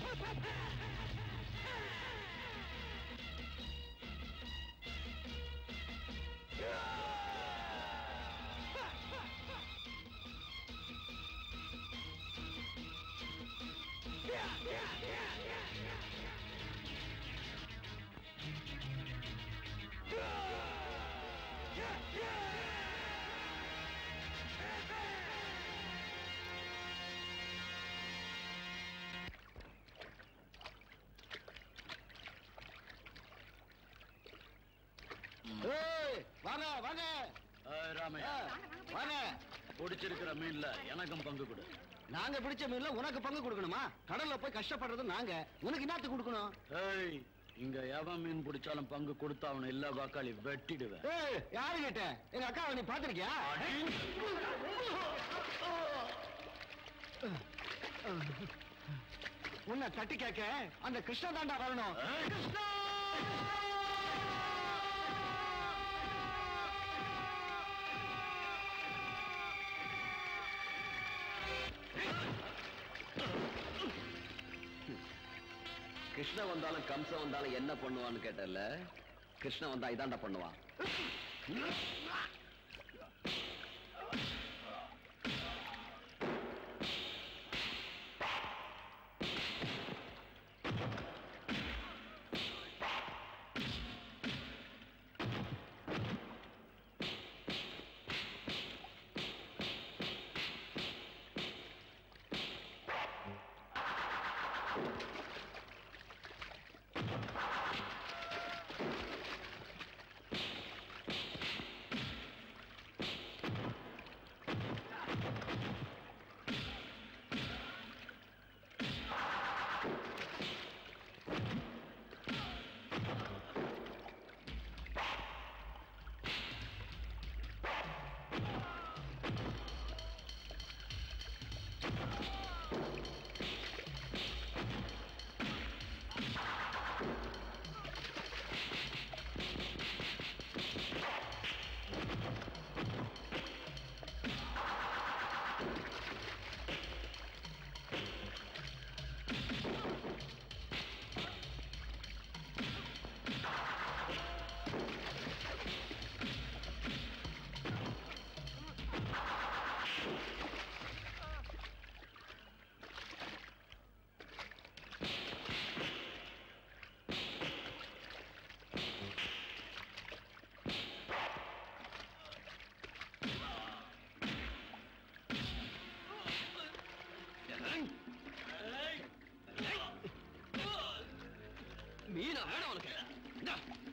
ஏய், வாங்க வாங்க ஏய், ராமையா ஆ, வாங்க பிடிச்சிருக்கிற மீன்ல எனக்கும் பங்கு கொடு நாங்க பிடிச்ச மீன்ல உனக்கு பங்கு கொடுக்கணுமா கடல்ல போய் கஷ்டப்படுறது நாங்க உனக்கு என்னத்துக்கு கொடுக்கணும் ஏய் இங்க எவன் மீன் பிடிச்சாலும் பங்கு கொடுத்தா அவனை எல்லா வாக்காளி வெட்டிடுவேன் ஏய், யாரு கேட்ட எங்க அக்காவை நீ பாத்திருக்கியா உன்னை தட்டி கேட்க அந்த கிருஷ்ண தாண்டா வரணும் ஏய். கிருஷ்ணா! கிருஷ்ண வந்தாலும் கம்சன் வந்தாலும் என்ன பண்ணுவான்னு கேட்டல கிருஷ்ண வந்தா இதாண்டா பண்ணுவான் மீனா வேணும் உனக்கு இந்தா.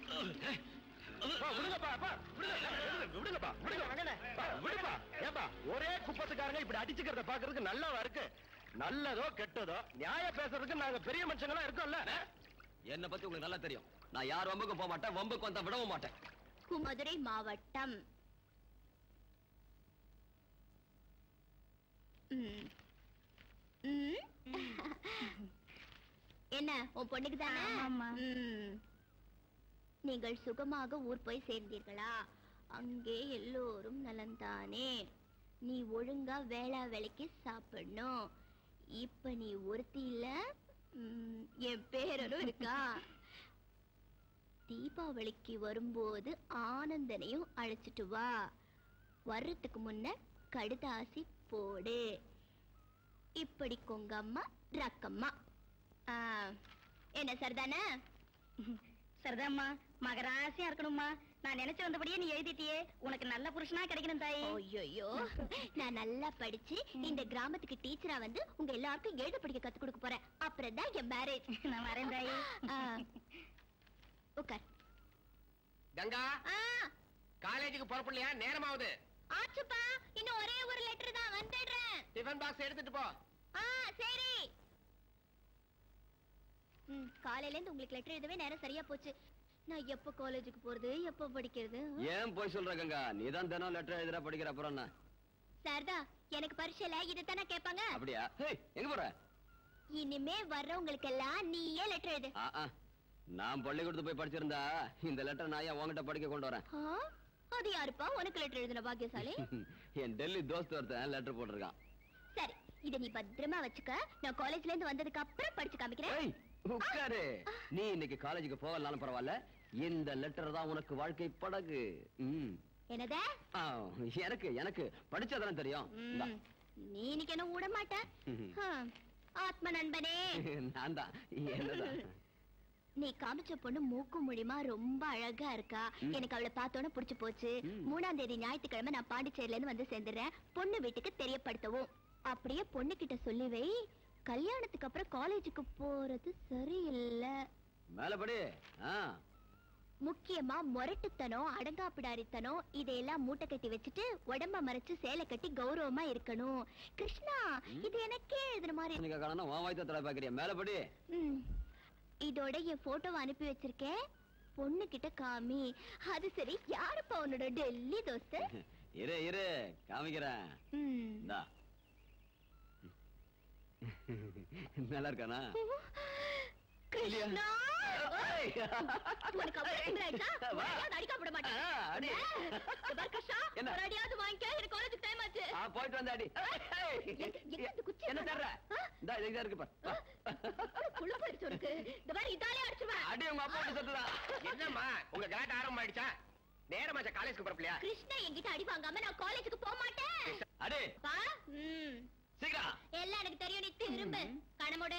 அப்பா, விடுங்கப்பா, அப்பா, விடுங்க, விடுங்க, விடுங்கப்பா, விடுங்க, வாங்கண்ணே. அப்பா, விடுப்பா. ஏப்பா, ஒரே குப்பத்துக்காரங்க இப்படி அடிச்சுக்கிறத பாக்குறதுக்கு நல்லாவா இருக்கு நல்லதோ கெட்டதோ நியாயம் பேசுறதுக்கு நாங்க பெரிய மனுஷங்களா இருக்கோம்ல என்னை பத்தி உங்களுக்கு நல்லா தெரியும் நான் யார் வம்புக்கும் போக மாட்டேன் வம்புக்கு வந்தா விடவும் மாட்டேன் மதுரை மாவட்டம் ம். ம். என்ன உன் பொண்ணுக்கு தானே ஆமாம்மா. ம். நீங்கள் சுகமாக ஊர் போய் சேர்ந்தீர்களா அங்கே எல்லோரும் நலந்தானே நீ ஒழுங்கா வேளா வேலைக்கு சாப்பிடணும் இப்ப நீ ஒருத்தி இல்ல ம், என் பேரனும் இருக்கா தீபாவளிக்கு வரும்போது ஆனந்தனையும் அழைச்சிட்டு வா வர்றதுக்கு முன்ன கடுதாசி போடு இப்படி கொங்கம்மா ரக்கம்மா ஆ, என்ன சரிதானே சரிதாம்மா மகராசியா இருக்கணும்மா நான் நினைச்சு வந்தபடியே நீ எழுதிட்டியே உனக்கு நல்ல புருஷனா கிடைக்கணும் தாயி ஐயோ நான் நல்லா படிச்சு இந்த கிராமத்துக்கு டீச்சரா வந்து உங்க எல்லாருக்கும் எழுத படிக்க கத்து கொடுக்க போறேன் அப்புறம் தான் என் மேரேஜ் நான் வரேன் தாயி உட்கார் கங்கா ஆ, காலேஜுக்கு புறப்படலையா நேரமாவுது ஆச்சுப்பா இன்னும் ஒரே ஒரு லெட்டர் தான் வந்துடுறேன் டிஃபன் பாக்ஸ் எடுத்துட்டு போ ஆ சரி ம், காலையில இருந்து உங்களுக்கு லெட்டர் எழுதவே நேரம் சரியா போச்சு நான் எப்ப காலேஜுக்கு போறது எப்ப படிக்கிறது ஏன் போய் சொல்ற கங்கா நீதான் தினம் லெட்டர் எழுதுற படிக்கிற அப்புறம் என்ன சாரதா எனக்கு பரீட்சையில இதைத்தானே கேட்பாங்க அப்படியா ஹேய், எங்க போற இனிமே வர்றவங்களுக்கு எல்லாம் நீயே லெட்டர் எழுது ஆ, ஆ. நான் பள்ளிக்கூடத்து போய் படிச்சிருந்தா இந்த லெட்டர் நான் ஏன் உன்கிட்ட படிக்க கொண்டு வரேன் ஆ, அது யாருப்பா உனக்கு லெட்டர் எழுதின பாக்கியசாலி என் டெல்லி தோஸ்த் ஒருத்தன் லெட்டர் போட்டிருக்கான் சரி இத நீ பத்திரமா வச்சுக்க நான் காலேஜ்ல இருந்து வந்ததுக்கு அப்புறம் படிச்சு காமிக்கிறேன் ஏய் உட்காரு நீ இன்னைக்கு காலேஜுக்கு போகலனாலும் பரவாயில்ல இந்த லெட்டர் தான் உனக்கு வாழ்க்கை படகு ம் என்னத ஆ, எனக்கு எனக்கு படிச்சதெல்லாம் தெரியும் இந்தா. நீ இன்னைக்கு என்ன விட மாட்ட ஹம். ஆத்ம நண்பனே நான் தான் என்னதான் நீ காமிச்ச பொண்ணு மூக்கு மூலியமா ரொம்ப அழகா இருக்கா எனக்கு அவளை பார்த்தோன்னே புடிச்சு போச்சு ம். மூணாம் தேதி ஞாயிற்றுக்கிழமை நான் பாண்டிச்சேரியில இருந்து வந்து சேர்ந்துடுறேன் பொண்ணு வீட்டுக்கு தெரியப்படுத்தவும் அப்படியே பொண்ணு கிட்ட சொல்லி வை கல்யாணத்துக்கு அப்புறம் காலேஜுக்கு போறது சரியில்லை மேலபடி ஆ முக்கியமா முரட்டுத்தனம் அடங்காப்பிடாரித்தனம் இதையெல்லாம் மூட்டை கட்டி வச்சுட்டு உடம்ப மறைச்சு சேலை கட்டி கௌரவமா இருக்கணும் கிருஷ்ணா இது எனக்கே எழுதுன மாதிரி நீங்க காணணும் உன் வாய்த்த தலை பாக்குறியா மேலபடி ம். இதோட என் போட்டோவை அனுப்பி வச்சிருக்கேன் பொண்ணு கிட்ட காமி அது சரி யாருப்பா உன்னோட டெல்லி தோஸ்து இரு இரு காமிக்கிறேன் ம். இந்தா நல்லா இருக்கானா கிருஷ்ணா ஏய். உனக்கு அவ்வளவு திமிரு ஆயிடுச்சா? வா. உன்னையாவது அடிக்காம விட மாட்டேன். ஆ, அடி. இங்க பாரு கிருஷ்ணா, என்ன? ஒரு அடியாவது வாங்கிக்க, எனக்கு காலேஜுக்கு time ஆச்சு. ஆ, போயிட்டு வந்தாடி எங்க- எங்க இந்த குச்சி என்ன காணோம்? தர்ற ஆ? இந்தா இதுதான் இருக்கு பாரு வா. அவ்வளவு கொழுப்பு அடிச்சு உனக்கு. இந்த மாதிரி இதாலே அடிச்சிருவேன். அடி உங்க அப்பா வந்து சொல்லுடா என்னம்மா உங்க கலாட்ட ஆரம்பம் ஆயிடுச்சா நேரமாச்சா காலேஜ்க்கு பரப்பலையா கிருஷ்ணா என்கிட்ட அடி வாங்காம நான் காலேஜுக்கு போக மாட்டேன் அடி பா ம் சீக்கிரம் எல்லாம் எனக்கு தெரியும் நீ திரும்ப கணமுடு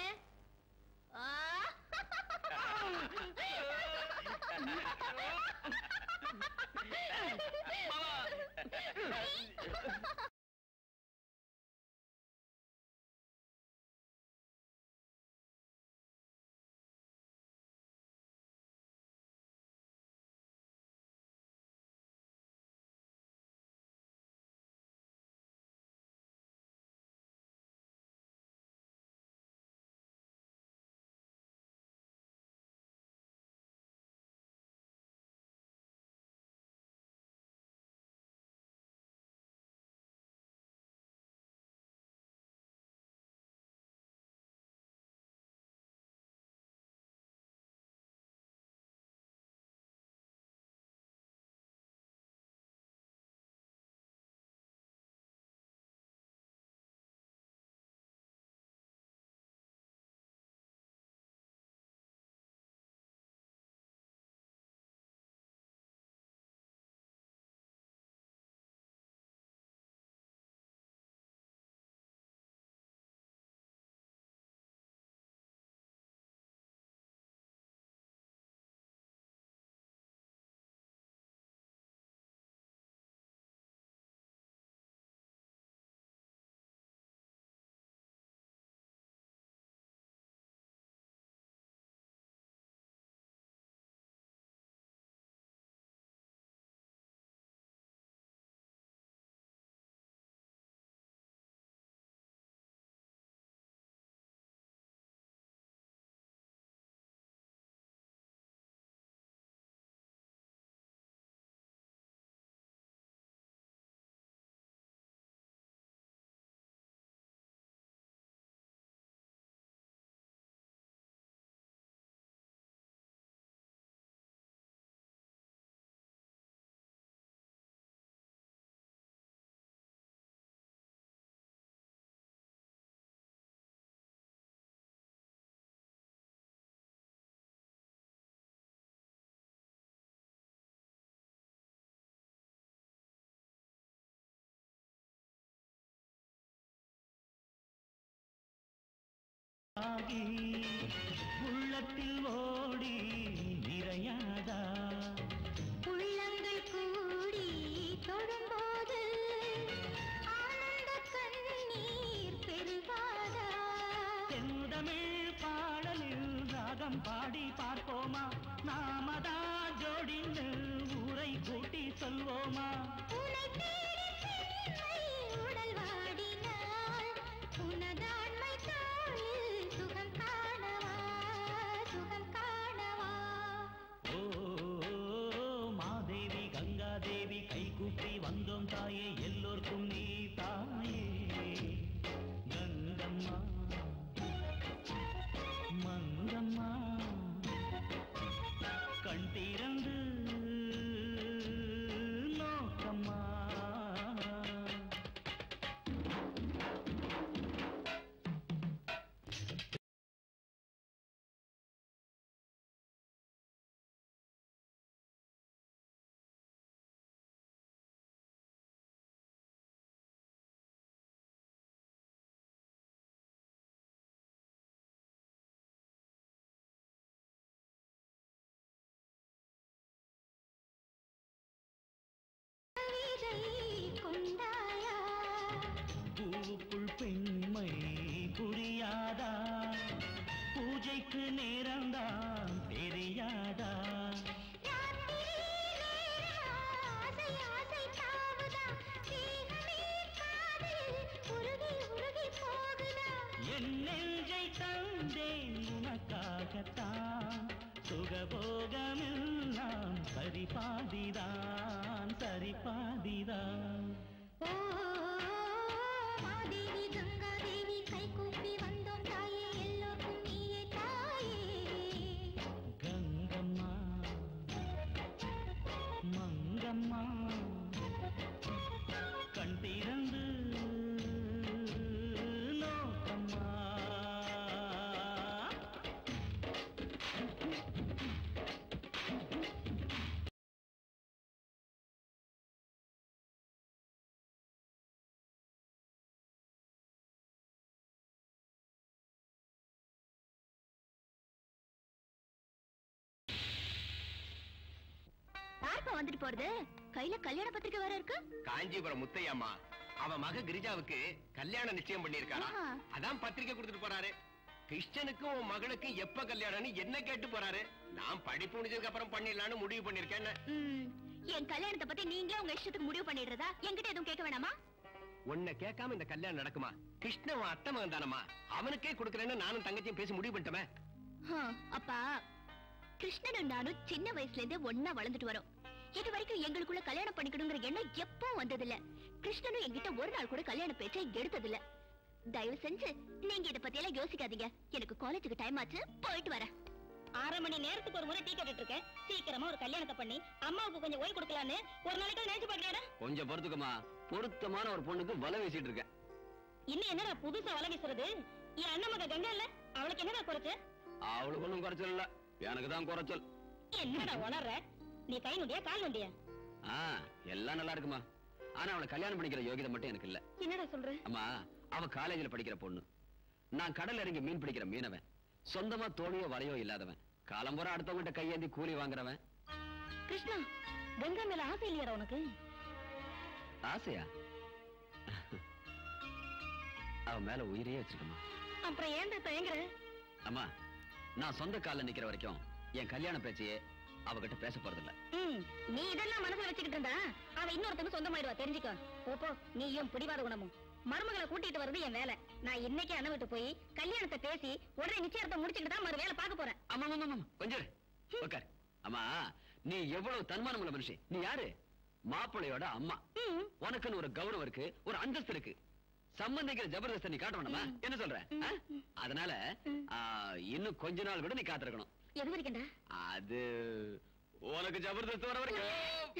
ஆகி உள்ளத்தில் ஓடி நிறையாதா உள்ளங்கள் கூடி தொடும்போது ஆனந்த கண்ணீர் பெருகாதா செந்தமிழ் பாடலில் ராகம் பாடி பார்ப்போமா நாமதா ஜோடின்னு ஊரை கூட்டி சொல்வோமா உன்னை தேடி பெண்மை உடல் வாடினாள் உனதாண்மை தாளில் சுகம் காணவா சுகம் காணவா ஓ மாதேவி கங்காதேவி கைகூப்பி வந்தோம் தாயே எல்லோர்க்கும் நீ தாயே கங்கம்மா மங்கம்மா கண் திறந்து நோக்கம்மா பூவுக்குள் பெண்மை புரியாதா பூஜைக்கு நேரம்தான் தெரியாதா என் நெஞ்சை தந்தேன் உனக்காகத்தான் சுகபோகமெல்லாம் சரிபாதிதான் சரிபாதிதான் கங்கம்மா மங்கம்மா கண் திறந்து நோக்கம்மா யாருப்பா வந்துட்டு போறது கையில கல்யாண பத்திரிக்கை வேற இருக்கு காஞ்சிபுரம் முத்தையம்மா அவ மக கிரிஜாவுக்கு கல்யாணம் நிச்சயம் பண்ணிருக்காரா ஆஹா. அதான் பத்திரிக்கை கொடுத்துட்டு போறாரு கிறிஸ்டனுக்கும் உன் மகளுக்கு எப்ப கல்யாணம்னு என்ன கேட்டு போறாரு நான் படிப்பு முடிஞ்சதுக்கு அப்புறம் பண்ணிடலாம்னு முடிவு பண்ணிருக்கேன்னு ம், என் கல்யாணத்தை பத்தி நீங்களே உங்க இஷ்டத்துக்கு முடிவு பண்ணிடுறதா என்கிட்ட எதுவும் கேட்க வேணாமா உன்னை கேட்காம இந்த கல்யாணம் நடக்குமா கிருஷ்ணன் உன் அத்தை மகன் தானம்மா அவனுக்கே கொடுக்கறேன்னு நானும் தங்கச்சியும் பேசி முடிவு பண்ணிட்டோமே ஹம், அப்பா கிருஷ்ணனும் நானும் சின்ன வயசுல இருந்தே ஒன்னா வளர்ந்துட்டு வரோம் இது வரைக்கும் எங்களுக்குள்ள கல்யாணம் பண்ணிக்கணுங்கிற எண்ணம் எப்போ வந்ததில்ல கிருஷ்ணனும் என்கிட்ட ஒரு நாள் கூட கல்யாண பேச்சை எடுத்ததில்ல தயவு செஞ்சு நீங்க இத பத்தி எல்லாம் யோசிக்காதீங்க எனக்கு காலேஜுக்கு டைம் ஆச்சு போயிட்டு வரேன் அரை மணி நேரத்துக்கு ஒரு முறை டீ கேட்டுட்டு இருக்கேன் சீக்கிரமா ஒரு கல்யாணத்தை பண்ணி அம்மாவுக்கு கொஞ்சம் ஓய்வு கொடுக்கலான்னு ஒரு நாளைக்கு நினைச்சு பாக்கலையாடா கொஞ்சம் பொறுத்துக்கமா பொருத்தமான ஒரு பொண்ணுக்கு வலை வீசிட்டு இருக்கேன் இன்னும் என்னடா புதுசா வலை வீசுறது என் அண்ணன் மக கங்கா இல்ல அவளுக்கு என்னடா குறைச்சு அவளுக்கு ஒண்ணும் குறைச்சல் இல்ல எனக்கு தான் குறைச்சல் என்னடா உளர்ற நீ கை நொண்டியா கால் நொண்டியா ஆ எல்லாம் நல்லா இருக்குமா ஆனா அவளை கல்யாணம் பண்ணிக்கிற யோகிதை மட்டும் எனக்கு இல்ல என்னடா சொல்ற அம்மா அவ காலேஜ்ல படிக்கிற பொண்ணு நான் கடல்ல இறங்கி மீன் பிடிக்கிற மீனவன் சொந்தமா தோணியோ வலையோ இல்லாதவன் காலம்புற அடுத்தவங்கிட்ட கையேந்தி கூலி வாங்குறவன் கிருஷ்ணா கங்கா மேல ஆசை இல்லையாடா உனக்கு ஆசையா அவ மேல உயிரையே வச்சிருக்கமா அப்புறம் ஏன்டா தயங்குற அம்மா நான் சொந்த கால்ல நிக்கிற வரைக்கும் என் கல்யாண பேச்சையே அவகிட்ட பேச போறதில்ல ம், நீ இதெல்லாம் மனசுல வச்சுக்கிட்டு இருந்தா அவ இன்னொருத்தனுக்கு சொந்தமாயிடுவா தெரிஞ்சுக்கோ போ, போ நீயும் பிடிவாத குணமும் மருமகளை கூட்டிட்டு வர்றது என் வேலை நான் இன்னைக்கு அண்ணன் விட்டு போய் கல்யாணத்தை பேசி உடனே நிச்சயத்தை முடிச்சுட்டு தான் மறு வேலை பார்க்க போறேன் ஆமா ஆமா ஆமா கொஞ்சம் இரு. உட்கார் அம்மா நீ எவ்வளவு தன்மானம் உள்ள மனுஷன் நீ யாரு மாப்பிள்ளையோட அம்மா ம், உனக்குன்னு ஒரு கௌரவம் இருக்கு ஒரு அந்தஸ்து இருக்கு சம்பந்திக்கிற ஜபர்தஸ்த நீ காட்ட வேணாமா என்ன சொல்ற ஆ? அதனால ஆ, இன்னும் கொஞ்ச நாள் கூட நீ காத்திருக்கணும் எது வரைக்கும்டா அது உனக்கு ஜபர்தஸ்த் வர வரைக்கும்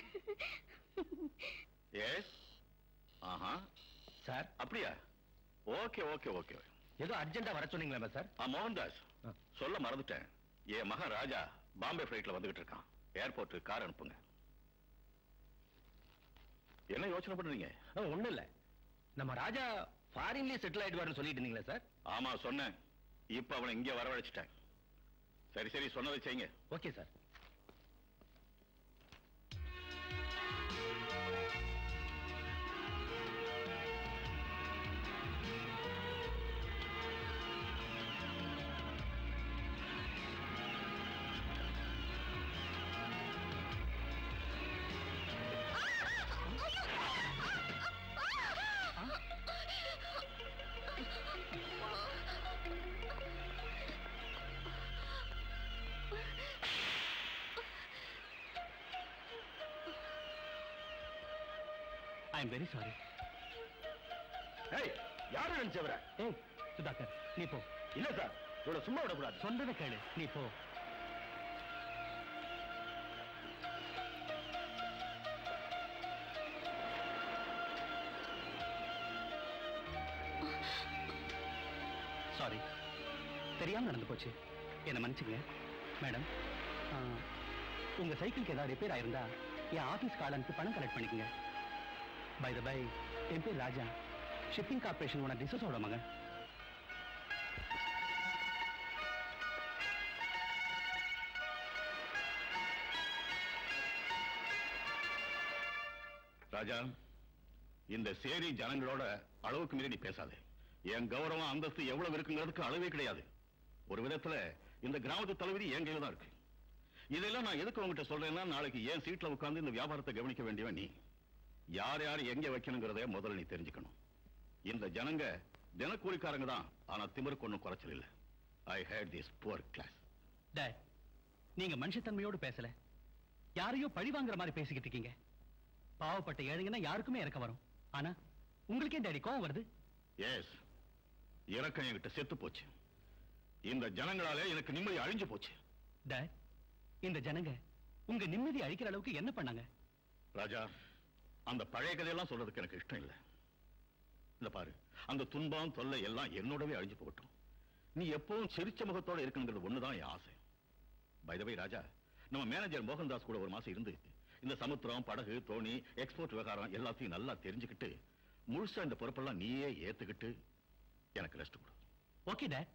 எஸ் ஆஹா சார் அப்படியா ஓகே ஓகே ஓகே ஏதோ அர்ஜென்ட்டா வர சொன்னீங்களா சார் ஆ மோகன்தாஸ் சொல்ல மறந்துட்டேன் என் மகன் ராஜா பாம்பே ஃபிளைட்ல வந்துகிட்டு இருக்கான் ஏர்போர்ட் கார் அனுப்புங்க என்ன யோசனை பண்றீங்க ஒண்ணும் இல்ல நம்ம ராஜா ஃபாரின்லயே செட்டில் ஆயிடுவாருன்னு சொல்லிட்டு இருந்தீங்களா சார் ஆமா சொன்னேன் இப்ப அவனை இங்க வரவழைச்சிட்டேன் சரி சரி சொன்னதை செய்யுங்க okay sir I am very sorry ஏய் யாரு நினைச்சவர ஏய் சுதாகர் நீ போ இல்ல சார் இவ்வளவு சும்மா விடக்கூடாது சொல்றத கேளு நீ போ சாரி தெரியாம நடந்து போச்சு என்ன மன்னிச்சுங்க மேடம் ஆ, உங்க சைக்கிளுக்கு ஏதாவது ரிப்பேர் ஆயிருந்தா என் ஆபீஸ் காலனுக்கு பணம் கலெக்ட் பண்ணிக்கங்க பை த பை என் பேர் ராஜா ஷிப்பிங் கார்பரேஷன் உன டிசஸோட மகன் ராஜா இந்த சேரி ஜனங்களோட அளவுக்கு மீறி நீ பேசாதே என் கௌரவம் அந்தஸ்து எவ்வளவு இருக்குங்கிறதுக்கு அளவே கிடையாது ஒரு விதத்துல இந்த கிராமத்து தலைவிதி என் கையில தான் இருக்கு இதெல்லாம் நான் எதுக்கு உங்ககிட்ட சொல்றேன்னா நாளைக்கு ஏன் சீட்ல உட்கார்ந்து இந்த வியாபாரத்தை கவனிக்க வேண்டியவன் நீ யார் யார் எங்க வைக்கணுங்கிறத முதல்ல நீ தெரிஞ்சுக்கணும் இந்த ஜனங்க தினக்கூலிக்காரங்க தான் ஆனா திமிருக்கு ஒண்ணும் குறைச்சல் இல்ல I hate this poor class dad நீங்க மனுஷத்தன்மையோடு பேசல யாரையோ பழி வாங்குற மாதிரி பேசிக்கிட்டு இருக்கீங்க பாவப்பட்ட ஏழைங்கன்னா யாருக்குமே இறக்க வரும் ஆனா உங்களுக்கே டேடி கோவம் வருது எஸ் இறக்கம் என்கிட்ட செத்து போச்சு இந்த ஜனங்களால எனக்கு நிம்மதி அழிஞ்சு போச்சு டேட் இந்த ஜனங்க உங்க நிம்மதி அழிக்கிற அளவுக்கு என்ன பண்ணாங்க ராஜா அந்த பழைய கதையெல்லாம் சொல்றதுக்கு எனக்கு இஷ்டம் இல்ல இந்த பாரு அந்த துன்பம் தொல்லை எல்லாம் என்னோடவே அழிஞ்சு போகட்டும் நீ எப்பவும் சிரிச்ச முகத்தோட இருக்கணுங்கிறது ஒண்ணுதான் என் ஆசை பைதவை ராஜா நம்ம மேனேஜர் மோகன்தாஸ் கூட ஒரு மாசம் இருந்து இந்த சமுத்திரம் படகு தோணி எக்ஸ்போர்ட் விவகாரம் எல்லாத்தையும் நல்லா தெரிஞ்சுக்கிட்டு முழுசா இந்த பொறுப்பெல்லாம் நீயே ஏத்துக்கிட்டு எனக்கு ரெஸ்ட் கொடு ஓகே டேட்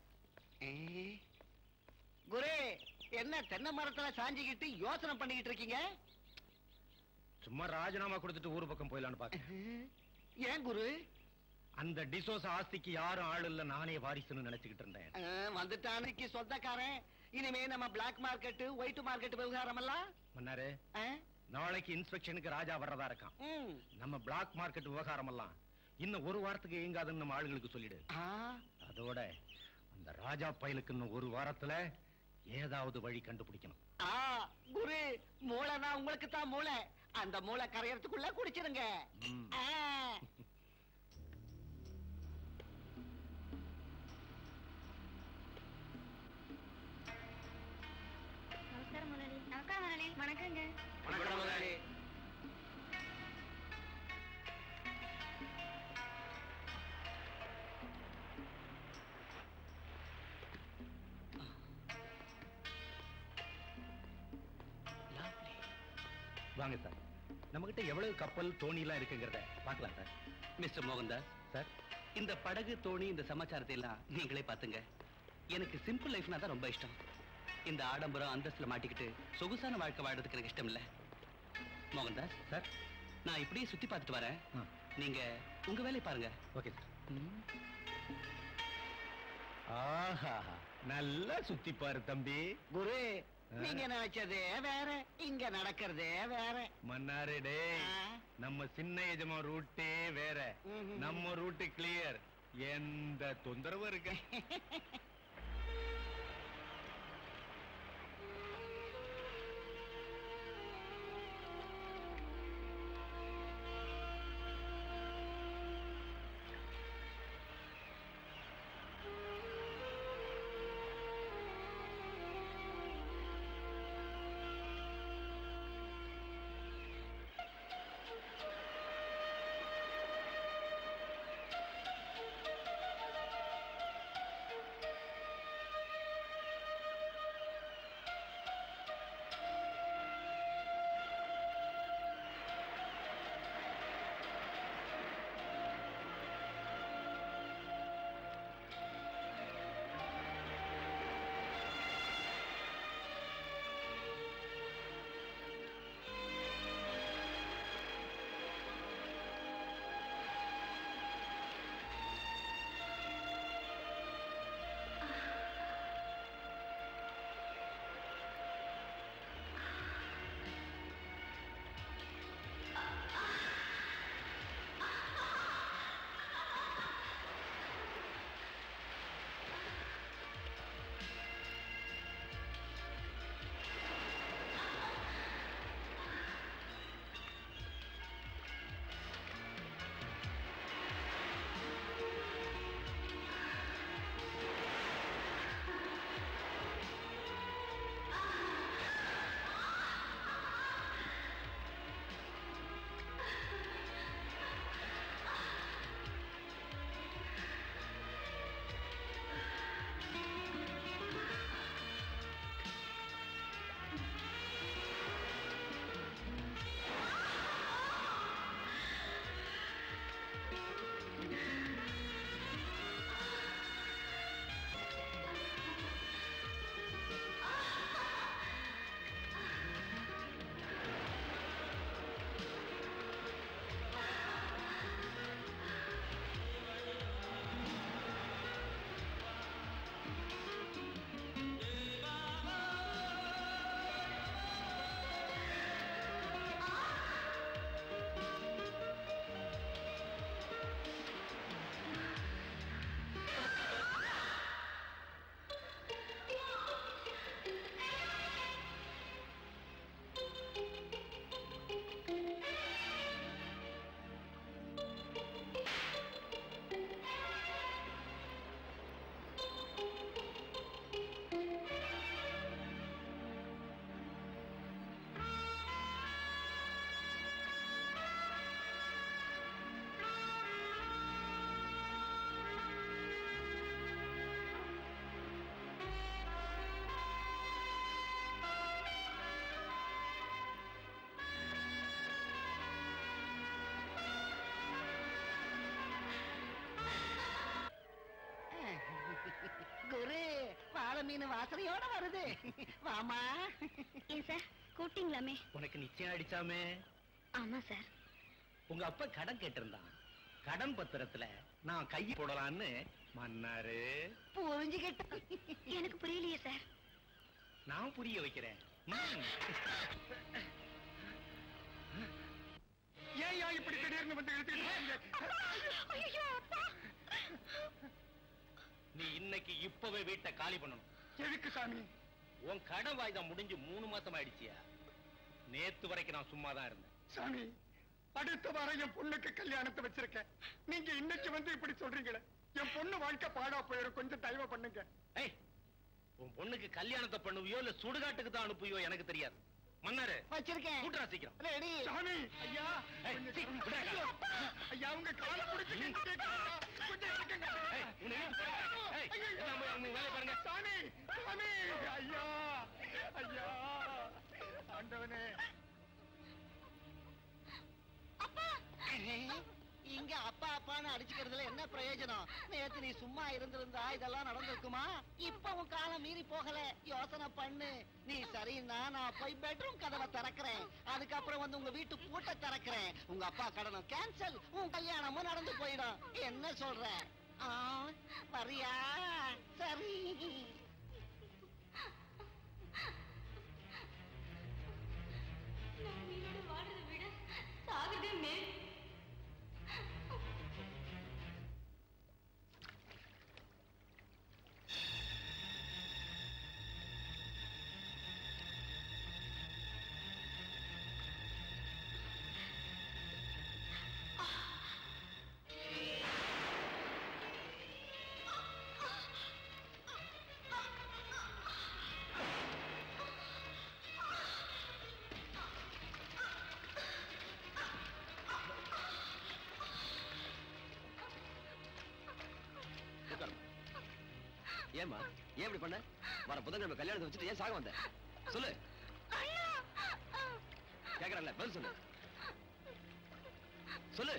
குரு என்ன தென்னை மரத்துல சாஞ்சிக்கிட்டு யோசனை பண்ணிக்கிட்டு இருக்கீங்க சும்மா ராஜினாமா கொடுத்துட்டு ஊர் பக்கம் போயிடலான்னு பாக்க ஏன் குரு அந்த டிசோஸ் ஆஸ்திக்கு யாரும் ஆள் இல்ல நானே வாரிசுன்னு நினைச்சுக்கிட்டு இருந்தேன் அஹ், வந்துட்டானுக்கு சொந்தக்காரன் இனிமே நம்ம பிளாக் மார்க்கெட் ஒயிட் மார்க்கெட் விவகாரம் எல்லாம் மன்னாரு அஹ், நாளைக்கு இன்ஸ்பெக்ஷனுக்கு ராஜா வர்றதா இருக்கான் ம். நம்ம பிளாக் மார்க்கெட் விவகாரம் எல்லாம் இன்னும் ஒரு வாரத்துக்கு இயங்காதுன்னு நம்ம ஆளுங்களுக்கு சொல்லிடு ஆ, அதோட அந்த ராஜா பயலுக்கு இன்னும் ஒரு வாரத்துல ஏதாவது வழி கண்டுபிடிக்கணும் ஆ, குரு மூளைனா உங்களுக்கு தான் மூளை அந்த மூளை கரையறதுக்குள்ள குடிச்சிருங்க ம். ஆ. நமஸ்காரம் முதலாளி நமஸ்காரம் முதலாளி வணக்கங்க வணக்கம் முதலாளி வாங்க சார் நம்மகிட்ட எவ்வளவு கப்பல் தோணி எல்லாம் இருக்குங்கிறத பார்க்கலாம் சார் மிஸ்டர் மோகன்தாஸ் சார் இந்த படகு தோணி இந்த சமாச்சாரத்தை எல்லாம் நீங்களே பாத்துங்க எனக்கு சிம்பிள் லைஃப்னா தான் ரொம்ப இஷ்டம் இந்த ஆடம்பரம் அந்தஸ்துல மாட்டிக்கிட்டு சொகுசான வாழ்க்கை வாழறதுக்கு எனக்கு இஷ்டம் இல்ல மோகன்தாஸ் சார் நான் இப்படியே சுத்தி பார்த்துட்டு வரேன் ஆ. நீங்க உங்க வேலையை பாருங்க ஓகே சார் ஆஹா நல்லா சுத்தி பாரு தம்பி குரு நீங்க நினைச்சதே வேற இங்க நடக்கிறதே வேற மன்னாரு டேய் ஆ. நம்ம சின்ன எஜமா ரூட்டே வேற ம்ஹும். நம்ம ரூட்டு கிளியர் எந்த தொந்தரவும் இருக்கு வாழை மீன் வாசனையோட வருது வாமா ஏன் சார் கூப்பிட்டீங்களாமே உனக்கு நிச்சயம் அடிச்சாமே ஆமா சார் உங்க அப்பா கடன் கேட்டிருந்தான் கடன் பத்திரத்துல நான் கை போடலான்னு மன்னாரு புரிஞ்சுக்கிட்டேன் எனக்கு புரியலையே சார் நான் புரிய வைக்கிறேன் ம். ஏன் ஏன் இப்படி திடீர்னு வந்து இழுத்துக்கிட்டு நீ இன்னைக்கு இப்பவே வீட்டை காலி பண்ணணும் எதுக்கு சாமி உன் கடன் வாய்தம் முடிஞ்சு மூணு மாசம் ஆயிடுச்சியா நேத்து வரைக்கும் நான் சும்மா தான் இருந்தேன் சாமி அடுத்த வாரம் என் பொண்ணுக்கு கல்யாணத்தை வச்சிருக்கேன் நீங்க இன்னைக்கு வந்து இப்படி சொல்றீங்களே என் பொண்ணு வாழ்க்கை பாடா போயிடும் கொஞ்சம் தயவு பண்ணுங்க ஏய் உன் பொண்ணுக்கு கல்யாணத்தை பண்ணுவியோ இல்ல சுடுகாட்டுக்கு தான் அனுப்புவியோ எனக்கு தெரியாது மன்னாரு வச்சிருக்கேன் கூட்டுறா சீக்கிரம் ரெடி சாமி ஐயா ஏய், கொஞ்சம் சீ, விடுடா. ஐயா உங்க காலை பிடிச்சு கெஞ்சிட்டேன். கொஞ்சம் இருக்குங்க. ஏய், உன்னை இழுத்து போடுறேன். ஏய், ஐயையோ. எல்லாம் போய் உங்க வேலையை பாருங்க. சாமி சாமி ஐயா ஐயா ஆண்டவனே இங்க அப்பா அப்பான்னு அடிச்சுக்கிறதுல என்ன பிரயோஜனம் நேத்து நீ சும்மா இருந்திருந்தா இதெல்லாம் நடந்திருக்குமா இப்ப உன் காலம் மீறி போகல யோசனை பண்ணு நீ சரின்னா நான் போய் பெட்ரூம் கதவை திறக்கிறேன் அதுக்கப்புறம் வந்து உங்க வீட்டு பூட்டை திறக்கிறேன் உங்க அப்பா கடனும் கேன்சல் உன் கல்யாணமும் நடந்து போயிடும் என்ன சொல்ற ஆ, வரியா சரி சாகுதே மேல் உட்காருமா. ஏம்மா ஏன் இப்படி பண்ண வர புதன்கிழமை கல்யாணத்தை வச்சுட்டு ஏன் சாக வந்த சொல்லு கேக்குறல்ல பதில் சொல்லு சொல்லு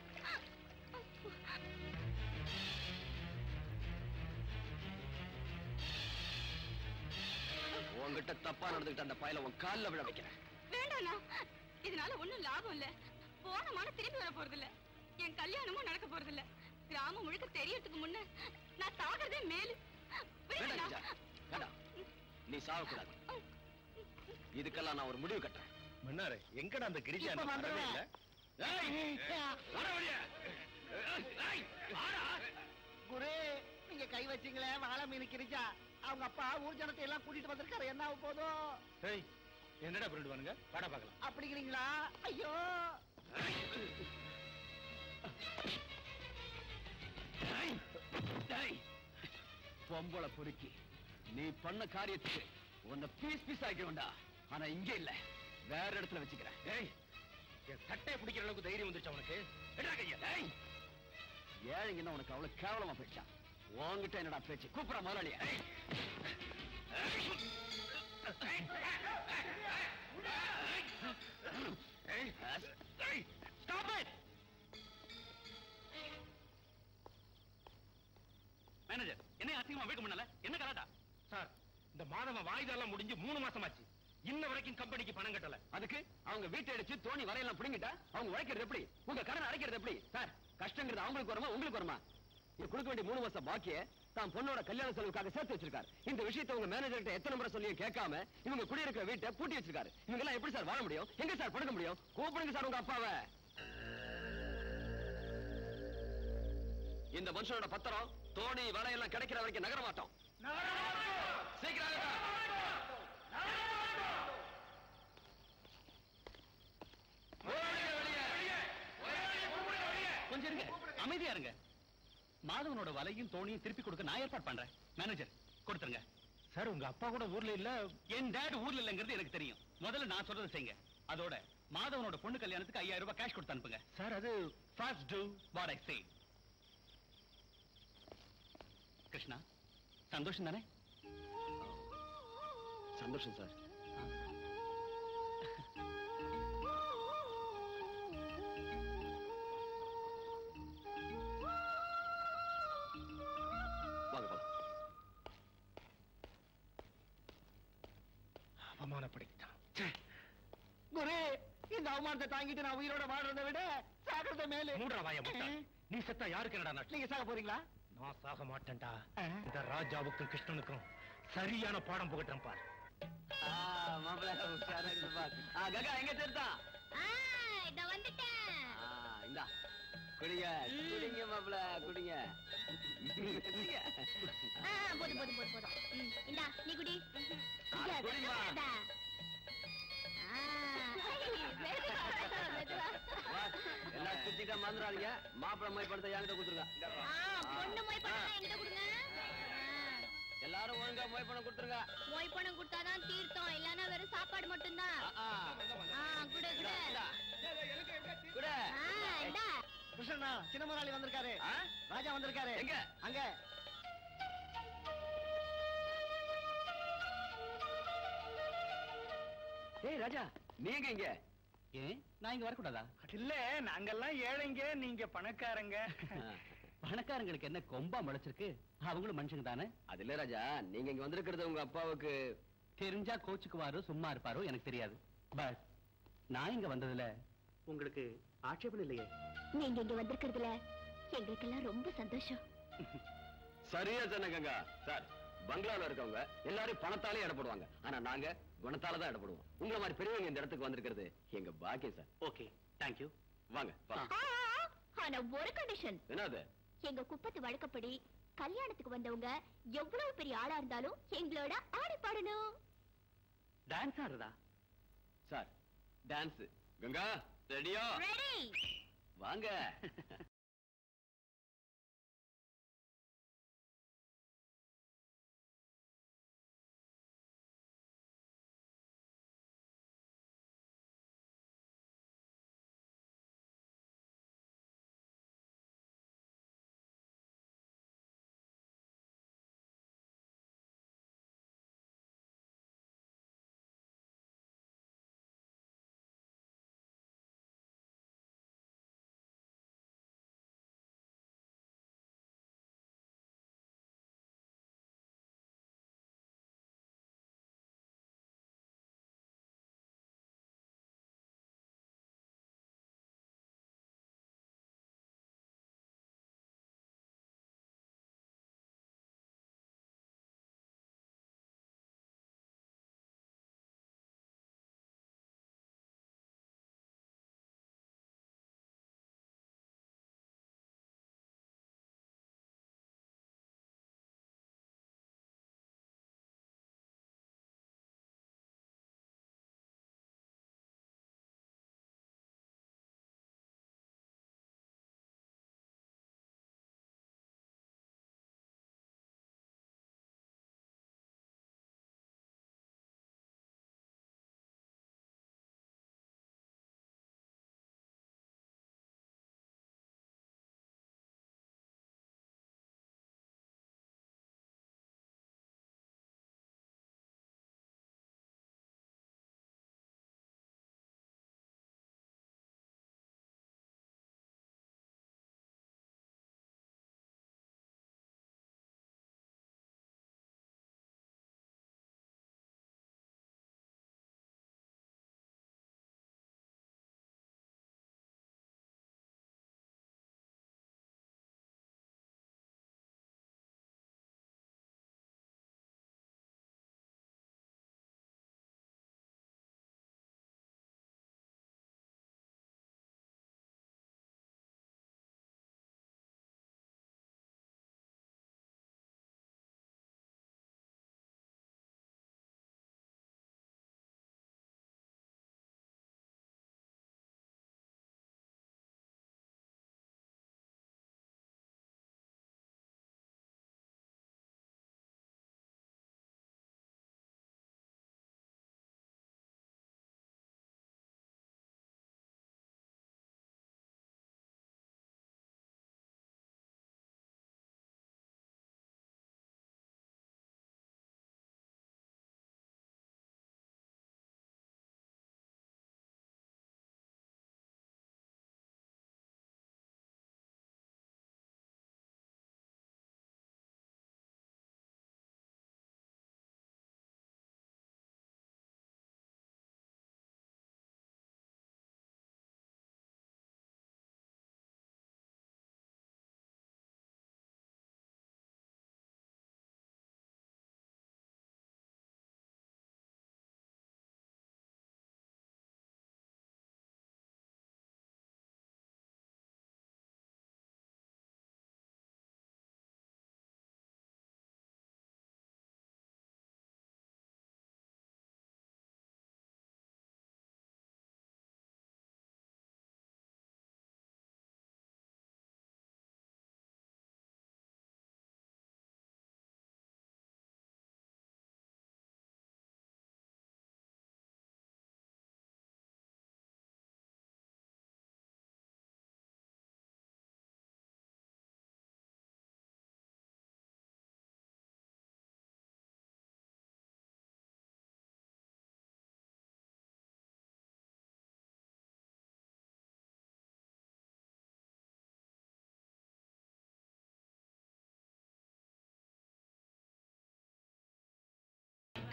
உன்கிட்ட தப்பா நடந்துகிட்ட அந்த பயல உன் கால்ல விழ வைக்கிறேன் வேண்டாண்ணா இதனால ஒண்ணும் லாபம் இல்ல போன மான திரும்பி வர போறது இல்ல என் கல்யாணமும் நடக்க போறது இல்ல கிராமம் முழுக்க தெரியறதுக்கு முன்ன நான் சாகிறதே மேலு வேண்டாம் வேண்டாண்ணா. கிரிஜா, வேண்டாம் நீ சாகக்கூடாது இதுக்கெல்லாம் நான் ஒரு முடிவு கட்டுறேன் மன்னாரு எங்கடா அந்த கிரிஜா இப்ப இன்னும் வரவே வந்துடுவேன். இல்ல? ஏய், வர வழியா. ஏய், வாடா. குரு நீங்க கை வச்சீங்களே வாழை மீன் கிரிச்சா அவங்க அப்பா ஊர் ஜனத்தை எல்லாம் கூட்டிட்டு வந்திருக்காரு என்ன ஆக போதும் ஏய், என்னடா பண்ணிட்டு வானுங்க வாடா பார்க்கலாம் அப்படிங்கிறீங்களா ஐயோ டேய், டேய், பொம்பளை பொறுக்கி நீ பண்ண காரியத்துக்கு உன்னை பீஸ் பீஸ் ஆக்கிடுவேன்டா ஆனா இங்க இல்ல வேற இடத்துல வச்சுக்கிறேன் ஏய் என் சட்டையை பிடிக்கிற அளவுக்கு தைரியம் வந்துருச்சு அவனுக்கு எடுடா கையா டேய், ஏழைங்கன்னா உனக்கு அவ்வளவு கேவலமா போயிடுச்சா உன்கிட்ட என்னடா பேச்சு கூப்பிட முதலாளியா ஸ்டாப் இட் மேனேஜர் என்ன அசிங்கமா வைக்க முடியல என்ன கலாட்டா சார் இந்த மாதம் வாய்தாலாம் முடிஞ்சு மூணு மாசமாச்சு இன்ன வரைக்கும் கம்பெனிக்கு பணம் கட்டல அதுக்கு அவங்க வீட்டை அடிச்சு தோணி வரையெல்லாம் பிடிங்கிட்டா அவங்க உழைக்கிறது எப்படி உங்க கடன் அடைக்கிறது எப்படி சார் கஷ்டங்கிறது அவங்களுக்கு வருமா உங்களுக்கு வருமா இது கொடுக்க வேண்டிய மூணு மாசம் பாக்கிய தான் பொண்ணோட கல்யாண செலவுக்காக சேர்த்து வச்சிருக்காரு இந்த விஷயத்தை உங்க மேனேஜர் கிட்ட எத்தனை முறை சொல்லியும் கேட்காம இவங்க குடியிருக்கிற வீட்டை பூட்டி வச்சிருக்காரு இவங்க எல்லாம் எப்படி சார் வாழ முடியும் எங்க சார் படுக்க முடியும் கூப்பிடுங்க சார் உங்க அப்பாவை இந்த மனுஷனோட பத்திரம் தோணி வலையெல்லாம் கிடைக்கிற வரைக்கும் நகர மாட்டோம் சீக்கிரம் ஆகட்டும். கொஞ்சம் இருங்க அமைதியா இருங்க மாதவனோட வலையும் தோணியும் திருப்பி கொடுக்க நான் ஏற்பாடு பண்றேன் மேனேஜர் கொடுத்துருங்க சார் உங்க அப்பா கூட ஊர்ல இல்ல என் டேட் ஊர்ல இல்லங்கிறது எனக்கு தெரியும் முதல்ல நான் சொல்றதை செய்யுங்க அதோட மாதவனோட பொண்ணு கல்யாணத்துக்கு ஐயாயிரம் ரூபாய் கேஷ் கொடுத்து அனுப்புங்க சார் அது first do what I say Krishna சந்தோஷம் தானே சந்தோஷம் சார் வாங்க போலாம் அவமானப்படுத்திட்டான் குரு இந்த அவமானத்தை தாங்கிட்டு நான் உயிரோட வாழ்றதை விட சாகிறத மேல மூன்றா வாய முட்டாள். நீ செத்தா யாருக்கு என்னடா நஷ்டம் நீங்க சாக போறீங்களா நான் சாக மாட்டேன்டா இந்த ராஜாவுக்கும் கிருஷ்ணனுக்கும் சரியான பாடம் புகட்டுறேன் பார் மாப்பிள்ள உஷாரா இருக்குது பார். ஆ, கங்கா எங்க சேர்த்தா இத வந்துட்டேன் இந்தா குடிங்க குடிங்க மாப்பிள்ள குடிங்க குடிங்க. ஆ, போதும் போதும் போதும் போதும் ம், இந்தா நீ குடி ஆ, இந்தா, குடிம்மா. இந்தா. ஆ, மெதுவா, மெதுவா. வா, எல்லாம் சுத்திட்டா மறந்துடாதீங்க மாப்பிள்ள மொய் படத்தை என்கிட்ட கொடுத்துருங்க ஆ, பொண்ணு மொய் பணம் என்கிட்ட கொடுங்க ஆ, எல்லாரும் ஒழுங்கா மொய் பணம் கொடுத்துருங்க மொய் பணம் கொடுத்தாதான் தீர்த்தம் இல்லைன்னா வெறும் சாப்பாடு மட்டும்தான் ஆ, ஆ, குடு குடு இந்தா. குடு. ஆ, இந்தா கிருஷ்ணனா சின்ன முதலாளி வந்திருக்காரு ஆ? ராஜா வந்திருக்காரு எங்க? அங்க ஏய் ராஜா நீங்க இங்க ஏன் நான் இங்க வரக்கூடாதா இல்ல நாங்கெல்லாம் ஏழைங்க நீங்க பணக்காரங்க பணக்காரங்களுக்கு என்ன கொம்பா முளைச்சிருக்கு அவங்களும் மனுஷங்க தானே அது இல்ல ராஜா நீங்க இங்க வந்திருக்கிறது உங்க அப்பாவுக்கு தெரிஞ்சா கோச்சுக்குவாரோ சும்மா இருப்பாரோ எனக்கு தெரியாது பட் நான் இங்க வந்ததுல உங்களுக்கு ஆட்சேபம் இல்லையே நீங்க இங்க வந்திருக்கிறதுல எங்களுக்கெல்லாம் ரொம்ப சந்தோஷம் சரியா சொன்ன கங்கா சார் பங்களால இருக்கவங்க எல்லாரும் பணத்தாலே இடப்படுவாங்க ஆனா நாங்க குணத்தால தான் இடப்படுவோம் உங்களை மாதிரி பெரியவங்க இந்த இடத்துக்கு வந்திருக்கிறது எங்க பாக்கியம் சார் ஓகே தேங்க்யூ வாங்க வா. ஆ, ஆனா ஒரு கண்டிஷன் என்னது எங்க குப்பத்து வழக்கப்படி கல்யாணத்துக்கு வந்தவங்க எவ்வளவு பெரிய ஆளா இருந்தாலும் எங்களோட ஆடி பாடணும் டான்ஸ் ஆடுறதா சார் டான்ஸ் கங்கா ரெடியா ரெடி வாங்க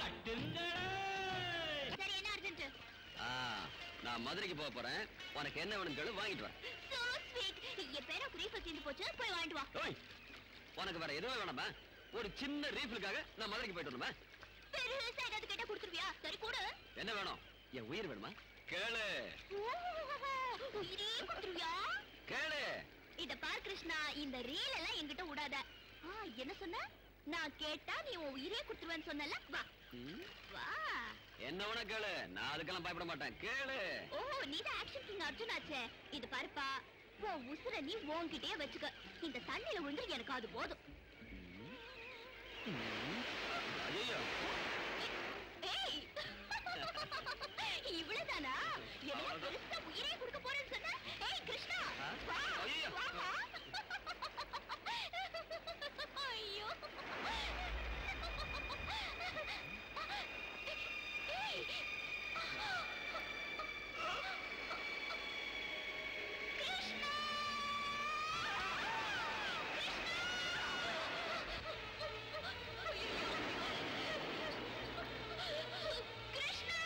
கட்டுங்களே சரி என்ன அர்ஜென்ட் ஆ, நான் மதுரைக்கு போக போறேன் உனக்கு என்ன வேணும் கேளு வாங்கிட்டு வரேன் சோ ஸ்வீட் என் பேரா ரீஃபில் தீர்ந்து போச்சு போய் வாங்கிட்டு வா ஓய் உனக்கு வேற எதுவும் வேணாமா ஒரு சின்ன ரீஃபிலுக்காக நான் மதுரைக்கு போயிட்டு வரணுமா பெருசா ஏதாவது கேட்டா கொடுத்துருவியா சரி கொடு என்ன வேணும் என் உயிர் வேணுமா கேளு ஓ, உயிரே கொடுத்துருவியா கேளு இத பார் கிருஷ்ணா இந்த ரீல் எல்லாம் என்கிட்ட விடாத ஆ, என்ன சொன்ன நான் கேட்டா நீ உன் உயிரே கொடுத்துருவேன்னு சொன்னல வா ம், வா என்ன வேணா கேளு நான் அதுக்கெல்லாம் பயப்பட மாட்டேன் கேளு ஓ நீ தான் ஆக்ஷன் கிங் அர்ஜுன் ஆச்சே இது பாருப்பா உன் உசுர நீ உன்கிட்டயே வச்சுக்க இந்த தண்ணியில விழுந்து எனக்கு அது போதும் ஐயோ ஏய் இவ்வளவுதானா எவ்வளவு பெருசா உயிரே கொடுக்க போறேன்னு சொன்ன ஏய் கிருஷ்ணா ஆ? வா ஐயையோ. வாமா ஐயோ ஏய் கிருஷ்ணா கிருஷ்ணா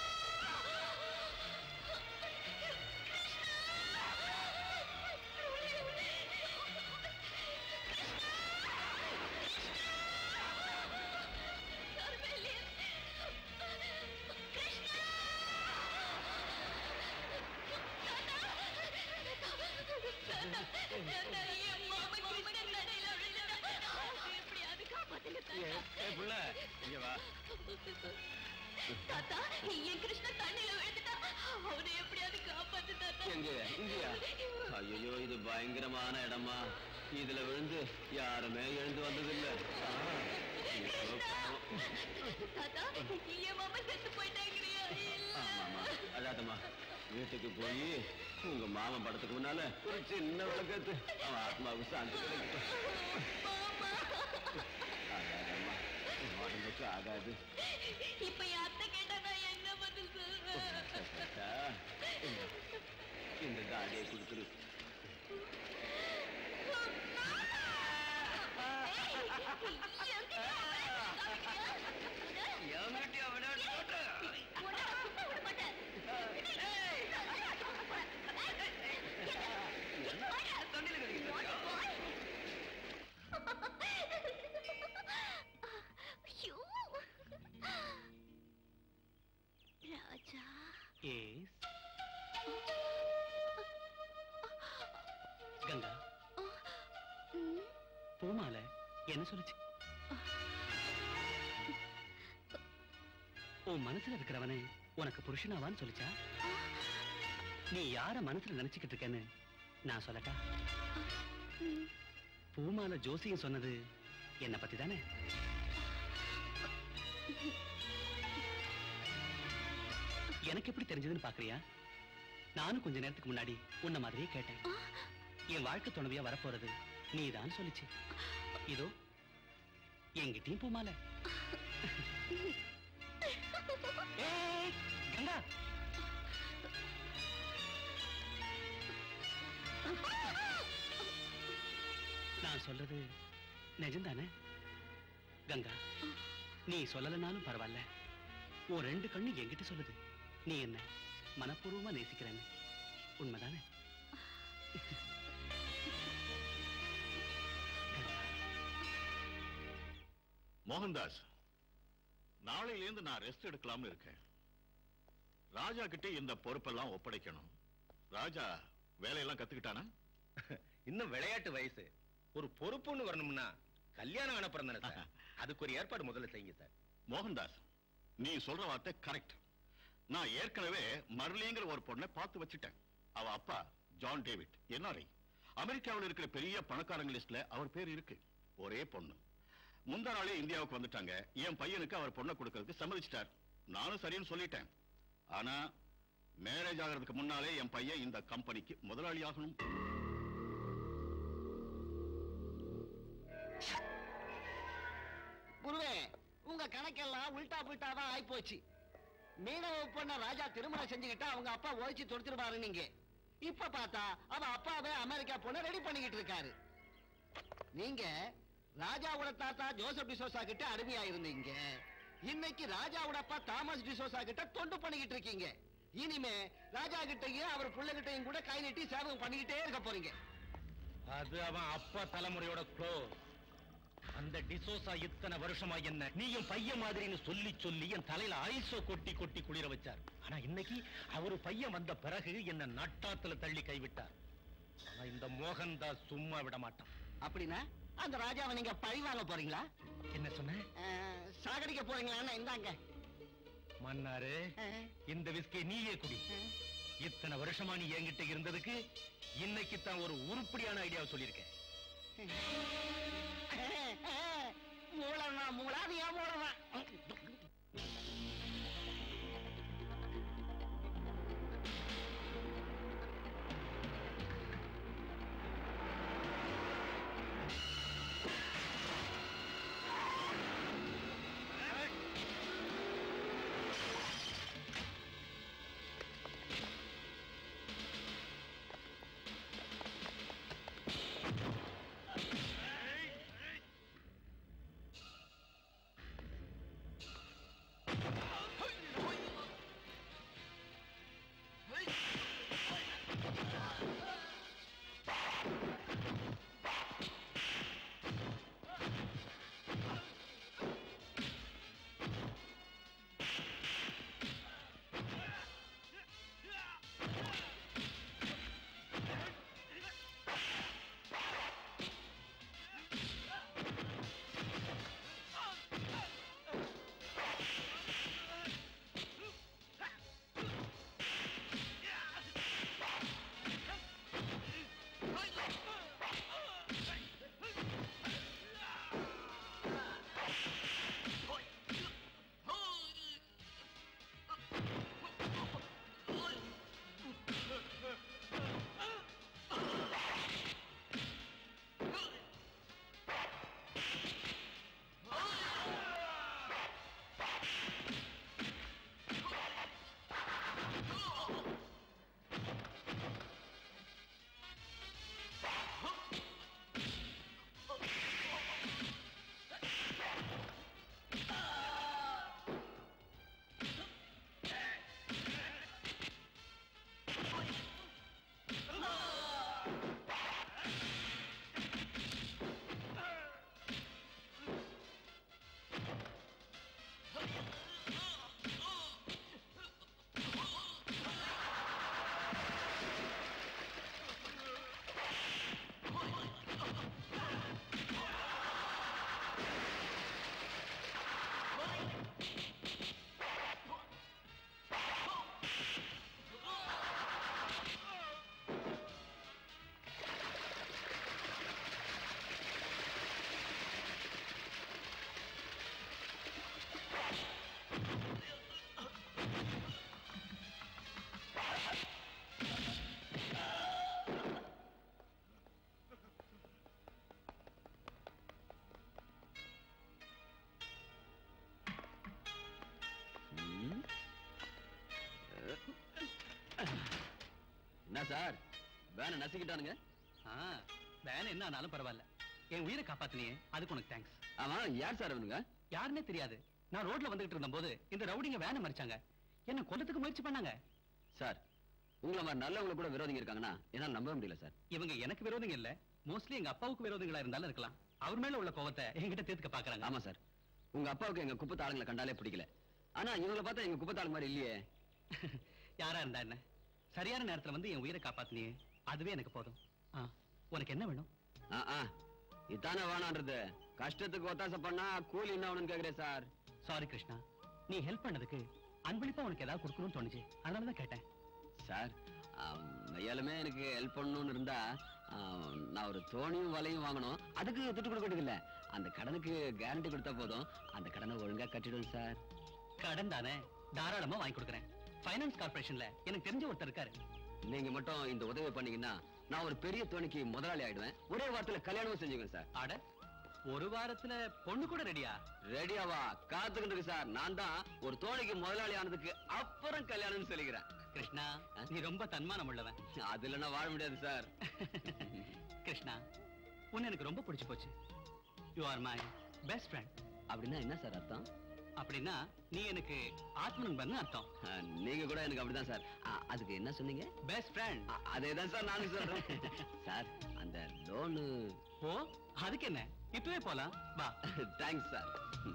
ஏய் புள்ள இங்க வா தாத்தா என் கிருஷ்ணன் தண்ணியில விழுந்துட்டா அவனை எப்படியாவது காப்பாத்து தாத்தா எங்க இங்கயா ஐயோ இது பயங்கரமான இடமா இதுல விழுந்து யாருமே எழுந்து வந்ததில்ல ஆ, ஐயோ, பாவம். தாத்தா என் மாமா செத்து போயிட்டாங்கறியா இல்ல ஆமாமா அதாத்தம்மா வீட்டுக்கு போய் உங்க மாமன் படத்துக்கு முன்னால ஒரு சின்ன விளக்கத்து அவன் ஆத்மாவுக்கு சாந்தி கிடைக்கட்டும் மாமா ஆகாதம்மா உன் உடம்புக்கு ஆகாது இப்ப என் அத்தை கேட்டா நான் என்ன பதில் சொல்றேன் அச்சா, இந்த- இந்த தாடியை கொடுத்துரு எவன்கிட்டயும் அவனோட போட்டு. தண்ணியில கடிக்கிட்டு ஐயோ. ராஜா எஸ் கங்கா ம், பூமால என்ன சொல்லுச்சு உன் மனசுல இருக்கிறவனே உனக்கு புருஷனாவான்னு சொல்லுச்சா நீ யார மனசுல நினைச்சுக்கிட்டு இருக்கேன்னு நான் சொல்லட்டா ம். பூமால ஜோசியம் சொன்னது என்ன பத்தி தானே எனக்கு எப்படி தெரிஞ்சதுன்னு பாக்குறியா நானும் கொஞ்ச நேரத்துக்கு முன்னாடி உன்ன மாதிரியே கேட்டேன் என் வாழ்க்கை துணைவியா வரப்போறது நீதான் சொல்லுச்சு இதோ என்கிட்டயும் பூமால ஏய், கங்கா நான் சொல்றது நிஜம்தானே கங்கா நீ சொல்லலைனாலும் பரவாயில்ல உன் ரெண்டு கண்ணு என்கிட்ட சொல்லுது நீ என்ன மனப்பூர்வமா நேசிக்கிறேன்னு உண்மைதானே மோகன்தாஸ் நாளையிலேருந்து நான் ரெஸ்ட் எடுக்கலாம்னு இருக்கேன் ராஜா கிட்ட இந்த பொறுப்பெல்லாம் ஒப்படைக்கணும் ராஜா வேலையெல்லாம் கத்துக்கிட்டானா இன்னும் விளையாட்டு வயசு ஒரு பொறுப்புன்னு வரணும்னா கல்யாணம் அனுப்புறேன் தானே சார் அதுக்கு ஒரு ஏற்பாடு முதல்ல செய்யுங்க சார் மோகன்தாஸ் நீ சொல்ற வார்த்தை கரெக்ட் நான் ஏற்கனவே மர்லிங்கிற ஒரு பொண்ணை பார்த்து வச்சுட்டேன் அவ அப்பா ஜான் டேவிட் என்ஆர்ஐ அமெரிக்காவில் இருக்கிற பெரிய பணக்காரங்க லிஸ்ட்ல அவர் பேர் இருக்கு ஒரே பொண்ணு முந்தா நாளே இந்தியாவுக்கு வந்துட்டாங்க என் பையனுக்கு அவர் பொண்ணை கொடுக்கறதுக்கு சம்மதிச்சிட்டார் நானும் சரின்னு சொல்லிட்டேன் ஆனா மேரேஜ் ஆகிறதுக்கு முன்னாலே என் பையன் இந்த கம்பெனிக்கு முதலாளி ஆகணும் குருவே உங்க கணக்கெல்லாம் உல்டா புல்டாவா ஆயி போச்சு மீனவ பொண்ண ராஜா திருமணம் செஞ்சுக்கிட்டா அவங்க அப்பா ஒழிச்சு தொடுத்துருப்பாரு நீங்க இப்ப பார்த்தா அவ அப்பாவே அமெரிக்கா பொண்ண ரெடி பண்ணிக்கிட்டு இருக்காரு நீங்க ராஜாவோட தாத்தா ஜோசப் டிசோசா கிட்ட அடிமையா இருந்தீங்க இன்னைக்கு ராஜாவோட அப்பா தாமஸ் டிசோசா கிட்ட தொண்டு பண்ணிக்கிட்டு இருக்கீங்க இனிமே ராஜா கிட்டயும் அவர் பிள்ளைகிட்டையும் கூட கை நீட்டி சேவகம் பண்ணிக்கிட்டே இருக்க போறீங்க அது அவன் அப்பா தலைமுறையோட க்ளோஸ் அந்த டிசோசா இத்தனை வருஷமா என்ன நீயும் பையன் மாதிரின்னு சொல்லி சொல்லி என் தலையில ஐசோ கொட்டி கொட்டி குளிர வச்சார் ஆனா இன்னைக்கு அவரு பையன் வந்த பிறகு என்ன நட்டாத்துல தள்ளி கைவிட்டார் ஆனா இந்த மோகன் தாஸ் சும்மா விட மாட்டான் அப்படின்னா அந்த ராஜாவை நீங்க பழி வாங்க போறீங்களா என்ன சொன்ன அஹ், சாகடிக்க போறீங்களா இந்தாங்க மன்னாரு அஹ், இந்த விஸ்கி நீயே குடி அஹ். இத்தனை வருஷமா நீ என்கிட்ட இருந்ததுக்கு இன்னைக்கு தான் ஒரு உருப்படியான ஐடியாவை சொல்லியிருக்கேன் மூலமா மூலாதியா மூலமா என்ன சார் வேனை நசுக்கிட்டானுங்க ஆ வேன் என்ன ஆனாலும் பரவாயில்ல என் உயிரை காப்பாத்தினியே அதுக்கு உனக்கு தேங்க்ஸ் ஆமா யார் சார் அவனுங்க யாருன்னே தெரியாது நான் ரோட்ல வந்துகிட்டு இருந்தபோது இந்த ரவுடிங்க வேனை மறிச்சாங்க என்ன கொல்லத்துக்கு முயற்சி பண்ணாங்க சார் உங்களை மாதிரி நல்லவங்க கூட விரோதிங்க இருக்காங்கன்னா என்னால நம்ப முடியல சார் இவங்க எனக்கு விரோதிங்க இல்ல மோஸ்ட்லி எங்க அப்பாவுக்கு விரோதிகளா இருந்தாலும் இருக்கலாம் அவர் மேல உள்ள கோவத்தை என்கிட்ட தீர்த்துக்க பாக்குறாங்க ஆமா சார் உங்க அப்பாவுக்கு எங்க குப்பத்து ஆளுங்களை கண்டாலே பிடிக்கல ஆனா இவங்களை பார்த்தா எங்க குப்பத்து ஆளு மாதிரி இல்லையே யாரா இருந்தா என்ன சரியான நேரத்துல வந்து என் உயிரை காப்பாத்தினியே அதுவே எனக்கு போதும் ஆ, உனக்கு என்ன வேணும் ஆ, ஆ. இதானே வேணான்றது கஷ்டத்துக்கு ஒத்தாசை பண்ணா கூலி என்ன வேணும்னு கேக்குறேன் சார் சாரி கிருஷ்ணா நீ ஹெல்ப் பண்ணதுக்கு அன்பளிப்பா உனக்கு ஏதாவது கொடுக்கணும்னு தோணுச்சு அதனாலதான் கேட்டேன் சார் ஆம், மெய்யாலுமே எனக்கு ஹெல்ப் பண்ணணும்னு இருந்தா ஆம், நான் ஒரு தோணியும் வலையும் வாங்கணும் அதுக்கு துட்டு கொடுக்கறதுக்கு இல்ல அந்த கடனுக்கு கேரண்டி கொடுத்தா போதும் அந்த கடனை ஒழுங்கா கட்டிடுவேன் சார் கடன் தானே தாராளமா வாங்கி கொடுக்குறேன் ஃபைனான்ஸ் கார்பரேஷன்ல எனக்கு தெரிஞ்ச ஒருத்தர் இருக்காரு நீங்க மட்டும் இந்த உதவி பண்ணீங்கன்னா நான் ஒரு பெரிய தோணிக்கு முதலாளி ஆயிடுவேன் ஒரே வாரத்துல கல்யாணமும் செஞ்சுக்குவேன் சார் அட ஒரு வாரத்துல பொண்ணு கூட ரெடியா ரெடியாவா காத்துக்கிட்டு இருக்கு சார் நான் தான் ஒரு தோணிக்கு முதலாளி ஆனதுக்கு அப்புறம் கல்யாணம்னு சொல்லிக்கிறேன் கிருஷ்ணா நீ ரொம்ப தன்மானம் உள்ளவன் அது இல்லைன்னா வாழ முடியாது சார் கிருஷ்ணா உன்னை எனக்கு ரொம்ப பிடிச்சு போச்சு you are my best friend அப்படின்னா என்ன சார் அர்த்தம் அப்படின்னா நீ எனக்கு ஆத்ம நண்பன் அர்த்தம் நீங்க கூட எனக்கு அப்படிதான் சார் அ- அதுக்கு என்ன சொன்னீங்க பெஸ்ட் ஃப்ரெண்ட் அதே தான் சார் நானும் சொல்றேன் சார் அந்த லோனு ஓ அதுக்கு என்ன இப்பவே போலாம் வா தேங்க்ஸ் சார்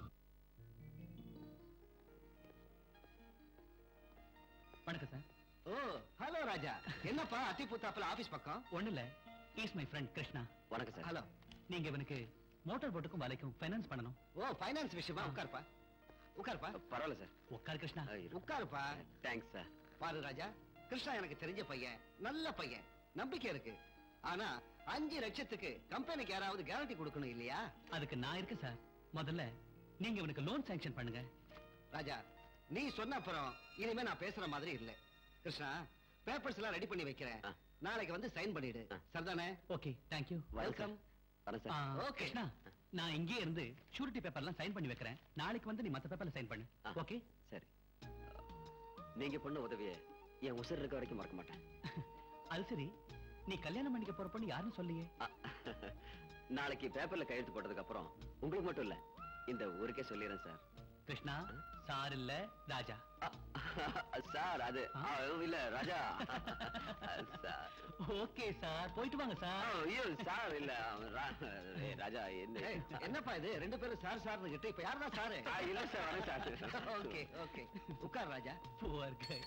வணக்கம் சார் ஓ ஹலோ ராஜா என்னப்பா அத்திப்புத்தாப்புல ஆபீஸ் பக்கம் ஒண்ணு இல்ல இஸ் மை ஃப்ரெண்ட் கிருஷ்ணா வணக்கம் சார் ஹலோ நீங்க இவனுக்கு மோட்டார் போட்டுக்கும் வலைக்கும் ஃபைனான்ஸ் பண்ணணும் ஓ ஃபைனான்ஸ் விஷயமா உட்காருப்பா உட்காருப்பா பரவாயில்ல சார் உட்கார் கிருஷ்ணா உட்காருப்பா தேங்க்ஸ் சார் பாரு ராஜா கிருஷ்ணா எனக்கு தெரிஞ்ச பையன் நல்ல பையன் நம்பிக்கை இருக்கு ஆனா அஞ்சு லட்சத்துக்கு கம்பெனிக்கு யாராவது கேரண்டி கொடுக்கணும் இல்லையா அதுக்கு நான் இருக்கேன் சார் முதல்ல நீங்க இவனுக்கு லோன் சாங்ஷன் பண்ணுங்க ராஜா நீ சொன்ன அப்புறம் இனிமே நான் பேசுற மாதிரி இல்ல கிருஷ்ணா பேப்பர்ஸ் எல்லாம் ரெடி பண்ணி வைக்கிறேன் ஆ. நாளைக்கு வந்து சைன் பண்ணிடு ஆ. சரிதானே ஓகே தேங்க்யூ வெல்கம் வரேன் சார் Okay. கிருஷ்ணா நான் இங்கே இருந்து ஷூரிட்டி பேப்பர்லாம் சைன் பண்ணி வைக்கிறேன் நாளைக்கு வந்து நீ மத்த பேப்பர்ல சைன் பண்ணு ஆ. ஓகே சரி நீங்க பண்ண உதவியை என் உசுர் இருக்க வரைக்கும் மறக்க மாட்டேன் அது சரி நீ கல்யாணம் பண்ணிக்க போற பொண்ணு யாருன்னு சொல்லியே அ, நாளைக்கு பேப்பர்ல கையெழுத்து போட்டதுக்கு அப்புறம் உங்களுக்கு மட்டும் இல்ல இந்த ஊருக்கே சொல்லிடுறேன் சார் கிருஷ்ணா சார் இல்ல ராஜா அ, சார் அது ஆ? ஆ, இல்ல ராஜா சார் ஓகே சார் போயிட்டு வாங்க ஆ, சார் ஐயோ சார் இல்ல அவன் ரா- ஏய், ராஜா என்ன ஏய், என்னப்பா இது ரெண்டு பேரும் சார் சார் கிட்ட இப்ப யாருதான் சாரு ஆ, இல்ல சார் வரேன் சார் ஓகே ஓகே உட்கார் ராஜா Poor guy.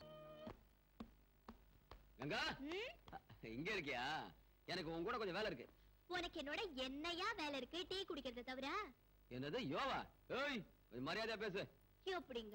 கங்கா இங்க இருக்கியா எனக்கு உன் கூட கொஞ்சம் வேலை இருக்கு உனக்கு என்னோட என்னையா வேலை இருக்கு டீ குடிக்கிறத தவிர என்னது யோவா ஏய் கொஞ்சம் மரியாதையா பேசு எப்படிங்க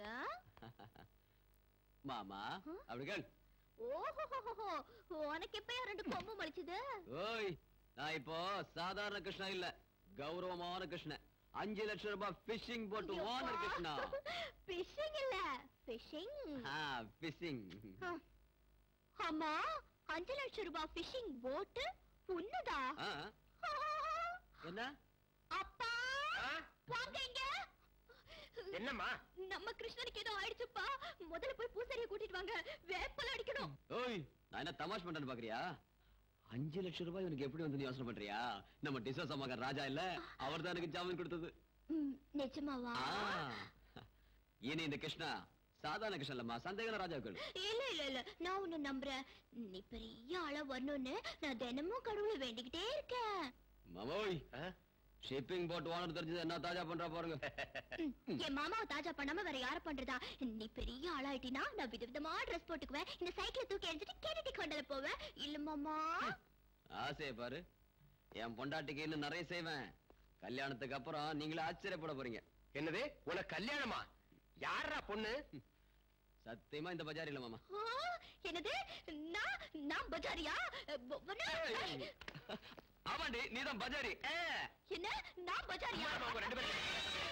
மாமா ஆ? அப்படி கேள் ஓஹோ உனக்கு எப்ப ரெண்டு கொம்பு மலிச்சது ஓய் நான் இப்போ சாதாரண கிருஷ்ணா இல்ல கௌரவமான கிருஷ்ணன் அஞ்சு லட்சம் ரூபாய் பிஷிங் போட்டு ஓனர் கிருஷ்ணா பிஷிங் இல்ல பிஷிங் ஆ பிஷிங் ஆமா அஞ்சு லட்சம் ரூபாய் பிஷிங் போட்டு உன்னதா என்ன அப்பா வாங்க இங்க என்னம்மா நம்ம கிருஷ்ணனுக்கு ஏதோ ஆயிடுச்சுப்பா முதல்ல போய் பூசாரியை கூட்டிட்டு வாங்க வேப்பல அடிக்கணும் ஓய் நான் என்ன தமாஷ் பண்றேன்னு பாக்குறியா அஞ்சு லட்சம் ரூபாய் உனக்கு எப்படி வந்து யோசனை பண்றியா நம்ம டிசோஸ் மகன் ராஜா இல்ல அவர் தான் எனக்கு ஜாமீன் கொடுத்தது ம், நிஜமாவா ஆ. இனி இந்த கிருஷ்ணா சாதாரண கிருஷ்ணன் இல்லம்மா சந்தேக ராஜாக்கள் இல்ல இல்ல இல்ல நான் உன்னை நம்புறேன் நீ பெரிய ஆளா வரணும்னு நான் தினமும் கடவுளை வேண்டிக்கிட்டே இருக்கேன் மாமோய் ஷிப்பிங் போட் ஓனர் தெரிஞ்சது என்ன தாஜா பண்றா பாருங்க ம், என் மாமாவை தாஜா பண்ணாம வேற யார பண்றதா நீ பெரிய ஆளாயிட்டினா நான் விதவிதமா ட்ரெஸ் போட்டுக்குவேன் இந்த சைக்கிளை தூக்கி எரிஞ்சிட்டு கேட்டி கொண்டல போவேன் இல்ல மாமா ஆசைய பாரு என் பொண்டாட்டிக்கு இன்னும் நிறைய செய்வேன் கல்யாணத்துக்கு அப்புறம் நீங்களே ஆச்சரியப்பட போறீங்க என்னது உனக்கு கல்யாணமா யாரா பொண்ணு சத்தியமா இந்த பஜார் இல்ல மாமா ஆ, என்னது நான் நான் பஜாரியா ப- பன- ஆமாண்டி நீதான் பஜாரி ஏ. என்ன நான் பஜாரியா ஆமா, உங்க ரெண்டு பேரும்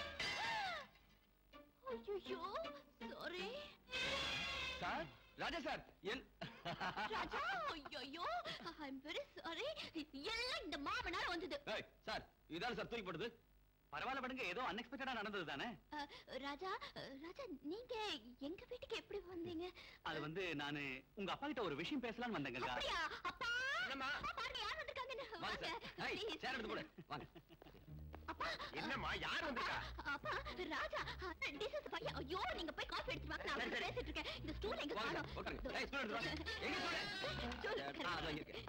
ஐயோ சாரி சார் ராஜா சார் என் ராஜா ஐயோ ஐ அம் வெரி சாரி எல்லாம் இந்த மாமனால வந்தது ஏய், சார் இதான் சார் தூக்கி போடுது பரவாயில்ல விடுங்க ஏதோ அன்எக்ஸ்பெக்டடா நடந்தது தானே அஹ், ராஜா அஹ், ராஜா நீங்க எங்க வீட்டுக்கு எப்படி வந்தீங்க அது வந்து நானு உங்க அப்பா கிட்ட ஒரு விஷயம் பேசலாம்னு வந்தேங்க அப்படியா அப்பா என்னம்மா? அப்பா, பாருங்க யார் வந்திருக்காங்கன்னு வாங்க சார் ஏய், please. சேர் எடுத்து போடு வாங்க அப்பா என்னம்மா யார் வந்திருக்கா அப்பா ராஜா டிசஸ் பையன் ஐயோ நீங்க போய் காஃபி எடுத்து வாங்க நான் சரி, வந்து சரி. பேசிட்டு இருக்கேன் இந்த ஸ்டூல் எங்க வாங்க, காணோம் உட்காருங்க. ஏய், stool எடுத்து வாங்க. எங்க stool? ஸ்டூல் ஆ, அதோ இருக்கு.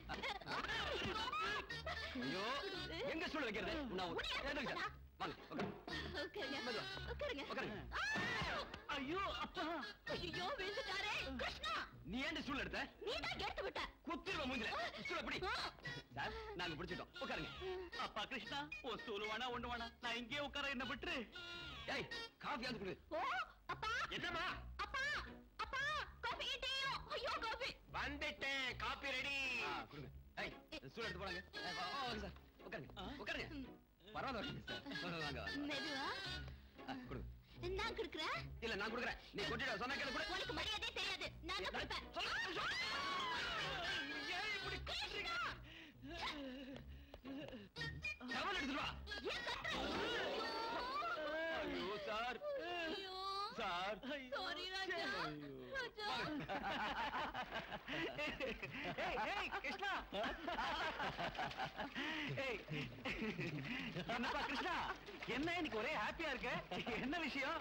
ஐயோ எங்க ஸ்டூல் வைக்கிறது நான் உன்னை யார் எதுக்கு சார்? வாங்க உட்காருங்க. உட்காருங்க மெதுவா. உட்காருங்க உட்காருங்க. ஐயோ அப்பா ஐயோ விழுந்துட்டாரே கிருஷ்ணா நீ ஏன் ஸ்டூல் எடுத்த நீ தான் எடுத்து விட்ட குத்திருவ மூஞ்சில ஸ்டூல் எப்படி ஆ. சார் நாங்க பிடிச்சிட்டோம் உட்காருங்க அப்பா கிருஷ்ணா ஓ ஸ்டூல் வேணா ஒண்ணு வேணா நான் இங்கே உட்கார என்ன விட்டுரு ஏய் காஃபி அது குடு ஓ அப்பா என்னம்மா அப்பா அப்பா காஃபி டீயும் ஐயோ காஃபி வந்துட்டேன் காப்பி ரெடி ஆ, கொடுங்க ஏய் ஸ்டூல் எடுத்து போறாங்க வாங்க சார் உட்காருங்க உட்காருங்க பரவாயில்ல சார் வாங்க வாங்க மெதுவா ஆ, கொடுங்க நான் கொடுக்குறேன் இல்ல நான் கொடுக்குறேன் நீ கொட்டிட சொன்னா கேளு கொடு உனக்கு மரியாதையே தெரியாது நான் தான் கொடுப்பேன் டவல் எடுத்துட்டு வா ஏன் கத்துற? ஐயோ சார் ஐயோ சார் சாரி ராஜா ராஜா ஏய், ஏய், கிருஷ்ணா ஏய், என்னப்பா கிருஷ்ணா என்ன இன்னைக்கு ஒரே ஹாப்பியா இருக்க என்ன விஷயம்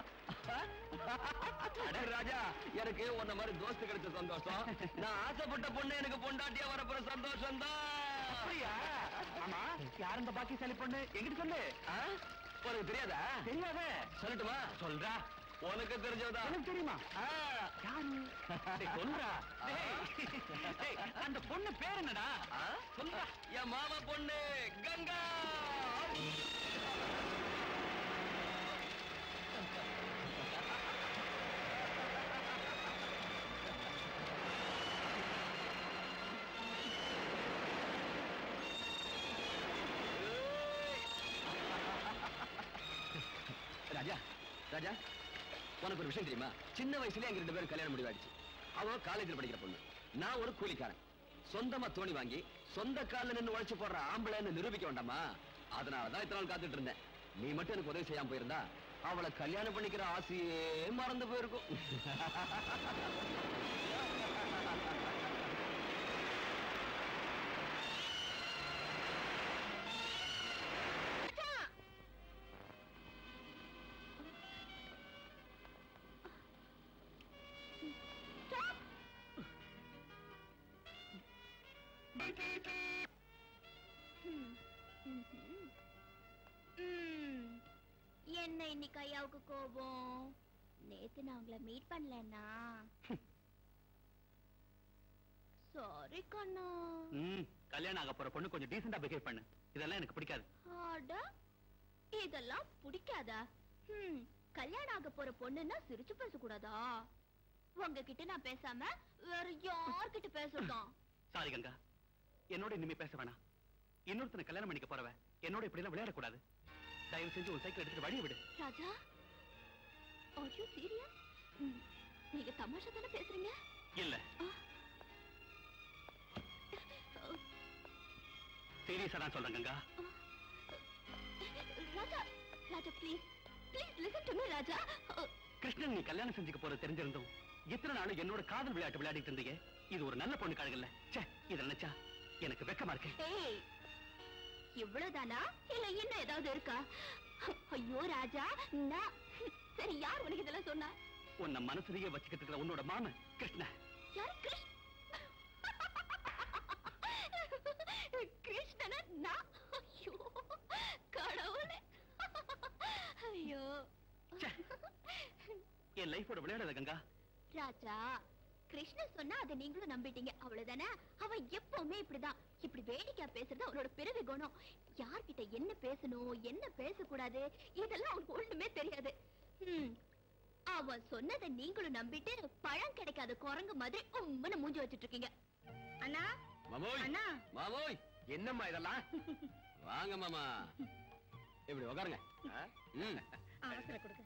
அட ராஜா எனக்கு உன்ன மாதிரி தோஸ்து கிடைச்ச சந்தோஷம் நான் ஆசைப்பட்ட பொண்ணு எனக்கு பொண்டாட்டியா வரப்போற சந்தோஷம் தான் அப்படியா ஆமா யார் இந்த பாக்கியசாலி பொண்ணு எங்கிட்ட சொல்லு உனக்கு தெரியாதா தெரியாதே சொல்லட்டுமா சொல்றா உனக்கு தெரிஞ்சதா எனக்கு தெரியுமா யாரு டேய், சொல்றா டேய், டேய், அந்த பொண்ணு பேர் என்னடா சொல்றா என் மாமா பொண்ணு கங்கா ராஜா ராஜா உனக்கு ஒரு விஷயம் தெரியுமா சின்ன வயசுலயே எங்க ரெண்டு பேரும் கல்யாணம் முடிவாயிடுச்சு அவ காலேஜில் படிக்கிற பொண்ணு நான் ஒரு கூலிக்காரன் சொந்தமா தோணி வாங்கி சொந்த கால்ல நின்னு உழைச்சு போடுற ஆம்பளைன்னு நிரூபிக்க வேண்டாமா அதனாலதான் இத்தனை நாள் காத்துட்டு இருந்தேன் நீ மட்டும் எனக்கு உதவி செய்யாம போயிருந்தா அவளை கல்யாணம் பண்ணிக்கிற ஆசையே மறந்து போயிருக்கும் ம், என்ன இன்னைக்கு ஐயாவுக்கு கோபம் நேத்து நான் உங்களை மீட் பண்ணலன்னா சாரி கண்ணா ம் கல்யாணம் ஆக போற பொண்ணு கொஞ்சம் டீசெண்டா பிஹேவ் பண்ணு இதெல்லாம் எனக்கு பிடிக்காது அட இதெல்லாம் பிடிக்காதா ம் கல்யாணம் ஆக போற பொண்ணுன்னா சிரிச்சு பேசக்கூடாதா உங்ககிட்ட நான் பேசாம வேற யார்கிட்ட பேசட்டும் சாரி கங்கா என்னோட இனிமே பேச வேணாம் இன்னொருத்தனை கல்யாணம் பண்ணிக்க போறவ என்னோட இப்படி எல்லாம் விளையாடக்கூடாது தயவு செஞ்சு உன் சைக்கிள் எடுத்துட்டு வழிய விடு ராஜா ஆர் யூ சீரியஸ் நீங்க தமாஷா தானே பேசுறீங்க இல்ல சீரியஸா நான் சொல்றேன் Ganga Raja Raja please please listen to me Raja Krishnan நீ கல்யாணம் செஞ்சுக்க போற தெரிஞ்சிருந்தும் இத்தனை நாள் என்னோட காதல் விளையாட்டு விளையாடிட்டு இருந்தீங்க இது ஒரு நல்ல பொண்ணு கழகல்ல ச்சே இத நினைச்சா எனக்கு வெக்கமா இருக்கு ஏய் இவ்வளவுதானா இல்ல இன்னும் ஏதாவது இருக்கா ஐயோ ராஜா நான் சரி யார் உனக்கு இதெல்லாம் சொன்னா உன்னை மனசுலயே வச்சுக்கிட்டு இருக்கிற உன்னோட மாமன் கிருஷ்ண யார் கிருஷ்ண கிருஷ்ணன நான் ஐயோ கடவுளே ஐயோ என் லைஃபோட விளையாடாத கங்கா ராஜா கிருஷ்ணன் சொன்னா அதை நீங்களும் நம்பிட்டீங்க அவ்வளவுதானே அவன் எப்பவுமே இப்படிதான் இப்படி வேடிக்கையா பேசுறது அவனோட பிறவி குணம் யார்கிட்ட என்ன பேசணும் என்ன பேசக்கூடாது இதெல்லாம் அவனுக்கு ஒண்ணுமே தெரியாது ஹம். அவன் சொன்னதை நீங்களும் நம்பிட்டு பழம் கிடைக்காத குரங்கு மாதிரி உம்மன மூஞ்சி வச்சிட்டு இருக்கீங்க அண்ணா மாமோய் அண்ணா மாமோய் என்னம்மா இதெல்லாம் வாங்க மாமா இப்படி உட்காருங்க ம் அவசர கொடுக்க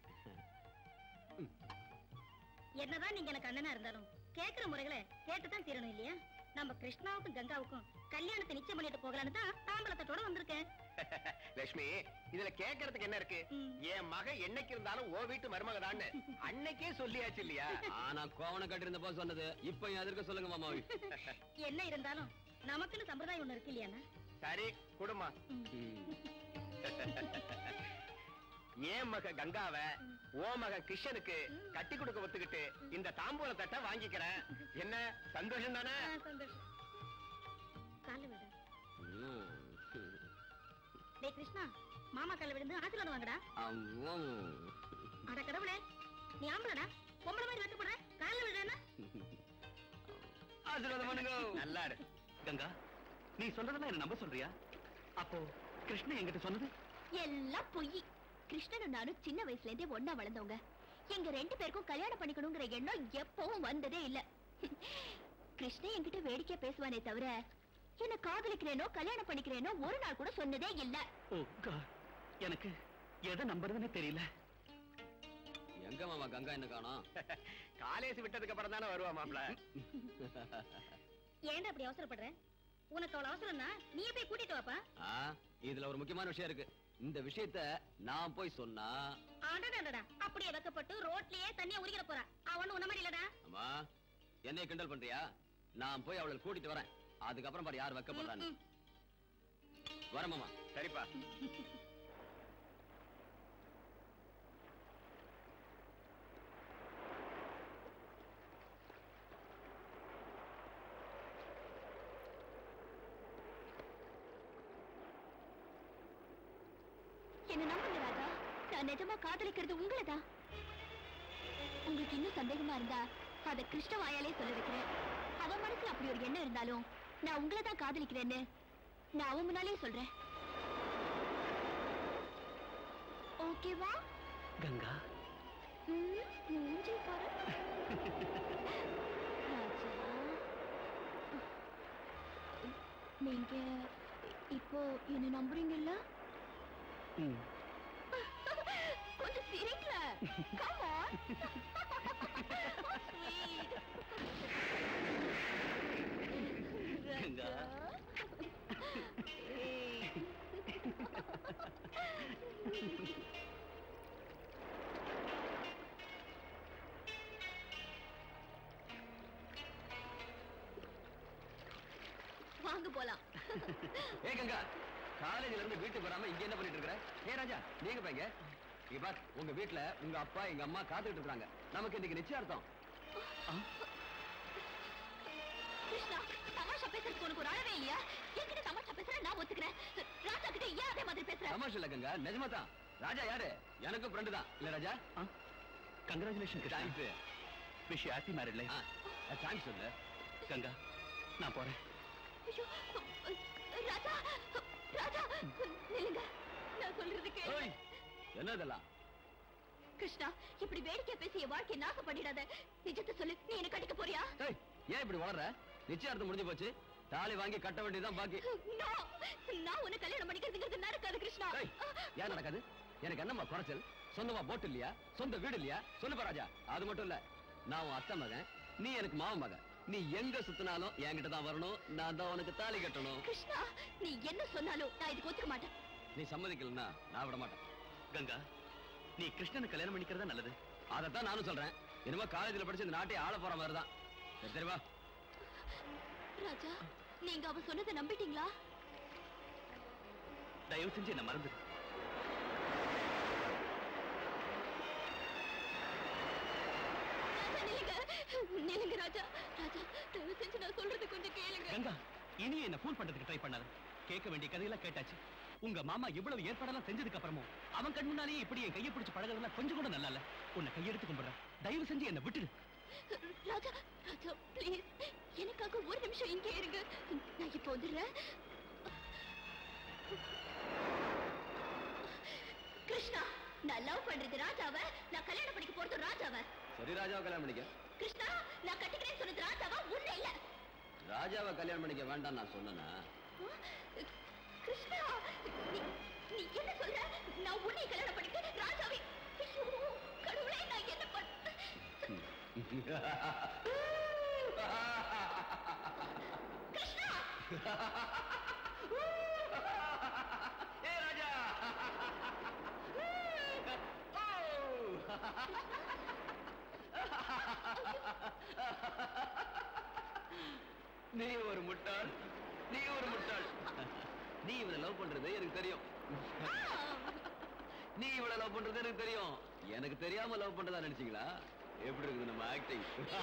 என்னதான் நீங்க எனக்கு அண்ணனா இருந்தாலும் கேக்குற முறைகளை கேட்டுதான் தீரணும் இல்லையா நம்ம கிருஷ்ணாவுக்கும் கங்காவுக்கும் கல்யாணத்தை நிச்சயம் பண்ணிட்டு போகலான்னு தான் தாம்பலத்தோட வந்திருக்கேன் லட்சுமி இதுல கேக்குறதுக்கு என்ன இருக்கு என் மக என்னைக்கு இருந்தாலும் ஓ வீட்டு மருமகதான்னு அன்னைக்கே சொல்லியாச்சு இல்லையா ஆனா கோவண கட்டிருந்த போது சொன்னது இப்ப எதற்கு சொல்லுங்க மாமாவி என்ன இருந்தாலும் நமக்குன்னு சம்பிரதாயம் ஒண்ணு இருக்கு இல்லையா சரி குடுமா ஏன் மக கங்காவ ஓ மக கிருஷ்ணனுக்கு கட்டி கொடுக்க ஒத்துக்கிட்டு இந்த தாம்பூல தட்டை வாங்கிக்கிறேன் என்ன சந்தோஷம் தானே சந்தோஷம் கால விடு டேய் கிருஷ்ணா மாமா கால விழுந்து ஆசீர்வாதம் வாங்கடா அட கடவுளே நீ ஆம்பளடா பொம்பளை மாதிரி வெட்டு போடுற கால விடுறேன்னா ஆசீர்வாதம் பண்ணுங்க நல்லா இரு கங்கா நீ சொல்றதெல்லாம் என்ன நம்ப சொல்றியா அப்போ கிருஷ்ணன் என்கிட்ட சொன்னது எல்லாம் பொய் கிருஷ்ணனும் நானும் சின்ன வயசுல இருந்தே ஒண்ணா வளர்ந்தவங்க எங்க ரெண்டு பேருக்கும் கல்யாணம் பண்ணிக்கணுங்கிற எண்ணம் எப்பவும் வந்ததே இல்ல கிருஷ்ணன் என்கிட்ட வேடிக்கையா பேசுவானே தவிர என்ன காதலிக்கிறேனோ கல்யாணம் பண்ணிக்கிறேனோ ஒரு நாள் கூட சொன்னதே இல்ல ஓ God. எனக்கு எதை நம்புறதுன்னு தெரியல எங்க மாமா கங்கா என்ன காணோம் காலேஜ் விட்டதுக்கு அப்புறம் தானே வருவா மாப்பிள ஏன்டா அப்படி அவசரப்படுற உனக்கு அவ்வளவு அவசரம்னா நீயே போய் கூட்டிட்டு வாப்பா ஆ, இதுல ஒரு முக்கியமான விஷயம் இருக்கு இந்த விஷயத்த நான் போய் சொன்னா அடடடடா அப்படியே வைக்கப்பட்டு ரோட்லயே தண்ணிய உரிக்கிற போறா அவன் உன்ன மாதிரி இல்லடா அம்மா என்னைய கிண்டல் பண்றியா நான் போய் அவளை கூட்டிட்டு வரேன் அதுக்கப்புறம் பாரு யார் வைக்கப்படுறான்னு வரமாமா சரிப்பா என்ன நம்புங்க ராஜா நான் நிஜமா காதலிக்கிறது உங்களதான் உங்களுக்கு இன்னும் சந்தேகமா இருந்தா அத கிருஷ்ண வாயாலே சொல்ல வைக்கிறேன் அவன் மனசுல அப்படி ஒரு எண்ணம் இருந்தாலும் நான் உங்களை தான் காதலிக்கிறேன்னு நான் அவன் முன்னாலே சொல்றேன் ஓகேவா கங்கா ம், மூஞ்சி பாரு ராஜா நீங்க இப்போ என்ன நம்புறீங்கல்ல ம். கொஞ்சம் சிரிக்கல Come on. Oh, sweet. Ganga. ஏய். வாங்க போலாம் ஏ கங்கா காலேஜ்ல இருந்து வீட்டுக்கு வராம இங்க என்ன பண்ணிட்டு இருக்கற ஏ ராஜா நீங்க பையங்க இங்க பார் உங்க வீட்ல உங்க அப்பா எங்க அம்மா காத்துக்கிட்டு இருக்காங்க நமக்கு இன்னைக்கு நிச்சயார்த்தம் கிருஷ்ணா தமாஷா பேசுறதுக்கு உனக்கு ஒரு அளவே இல்லையா என்கிட்ட தமாஷா பேசுற நான் ஒத்துக்கிறேன் ராஜா கிட்ட ஏன் அதே மாதிரி பேசுற தமாஷ் இல்ல கங்கா நிஜமா தான் ராஜா யாரு எனக்கு ஃப்ரெண்டு தான் இல்ல Raja congratulation Krishna thanks wish happy married life thanks சொல்லு கங்கா நான் போறேன் ஐயோ ராஜா ராஜா நில்லுங்க நான் சொல்றது கேளு ஏய், என்ன இதெல்லாம் கிருஷ்ணா இப்படி வேடிக்கை பேசி என் வாழ்க்கையை நாசம் பண்ணிடாத நிஜத்தை சொல்லு நீ என்ன கட்டிக்க போறியா ஏய், ஏன் இப்படி வளர்ற நிச்சயார்த்தம் முடிஞ்சு போச்சு தாலி வாங்கி கட்ட வேண்டியதுதான் பாக்கி No! நான் உன்னை கல்யாணம் பண்ணிக்கிறதுங்கிறது நடக்காது கிருஷ்ணா ஏய், ஏன் நடக்காது எனக்கு என்னம்மா குறைச்சல் சொந்தமா போட்டு இல்லையா சொந்த வீடு இல்லையா சொல்லுப்பா ராஜா அது மட்டும் இல்ல நான் உன் அத்தை மகன் நீ எனக்கு மாமன் மகன் நீ எங்க சுத்தினாலும் என்கிட்ட தான் வரணும் நான் தான் உனக்கு தாலி கட்டணும் கிருஷ்ணா நீ என்ன சொன்னாலும் நான் இதுக்கு ஒத்துக்க மாட்டேன் நீ சம்மதிக்கலன்னா நான் விட மாட்டேன் கங்கா நீ கிருஷ்ணனை கல்யாணம் பண்ணிக்கிறதா நல்லது அதைத்தான் நானும் சொல்றேன் என்னமோ காலேஜ்ல படிச்சு இந்த நாட்டை ஆள போற மாதிரி தான் சரி சரி வா ராஜா நீங்க அவ சொன்னதை நம்பிட்டீங்களா தயவு செஞ்சு என்ன மறந்துடு ராஜா நில்லுங்க நில்லுங்க ராஜா ராஜா தயவு செஞ்சு நான் சொல்றது கொஞ்சம் கேளுங்க கங்கா இனி என்ன ஃபோன் பண்றதுக்கு ட்ரை பண்ணாத கேட்க வேண்டிய கதையெல்லாம் கேட்டாச்சு உங்க மாமா இவ்வளவு ஏற்பாடெல்லாம் செஞ்சதுக்கு அப்புறமும் அவன் கண் முன்னாலேயே இப்படி என் கையை பிடிச்சு பழகுறதுலாம் கொஞ்சம் கூட நல்லா இல்ல உன்னை கையெடுத்து கும்பிடுறேன் தயவு செஞ்சு என்ன விட்டுடு ராஜா ராஜா ப்ளீஸ் எனக்காக ஒரு நிமிஷம் இங்கே இருங்க நான் இப்போ வந்துடுறேன் கிருஷ்ணா நான் லவ் பண்றது ராஜாவை நான் கல்யாணம் பண்ணிக்க போறது ராஜாவை சரி ராஜாவை கல்யாணம் பண்ணிக்க கிருஷ்ணா நான் கட்டிக்கிறேன்னு சொன்னது ராஜாவா உன்னை இல்ல ராஜாவை கல்யாணம் பண்ணிக்க வேண்டாம் நான் சொன்னேனா கிருஷ்ணா நீ நீ என்ன சொல்ற நான் உன்னை கல்யாணம் பண்ணிக்க ராஜாவை ஐயோ கடவுளே நான் என்ன பண்ண கிருஷ்ணா ஏ ராஜா நீ ஒரு முட்டாள் நீ ஒரு முட்டாள் நீ இவனை லவ் பண்றது எனக்கு தெரியும் நீ இவளை லவ் பண்றது எனக்கு தெரியும் எனக்கு தெரியாம லவ் பண்றதா நினைச்சீங்களா எப்படி இருக்குது நம்ம ஆக்டிங்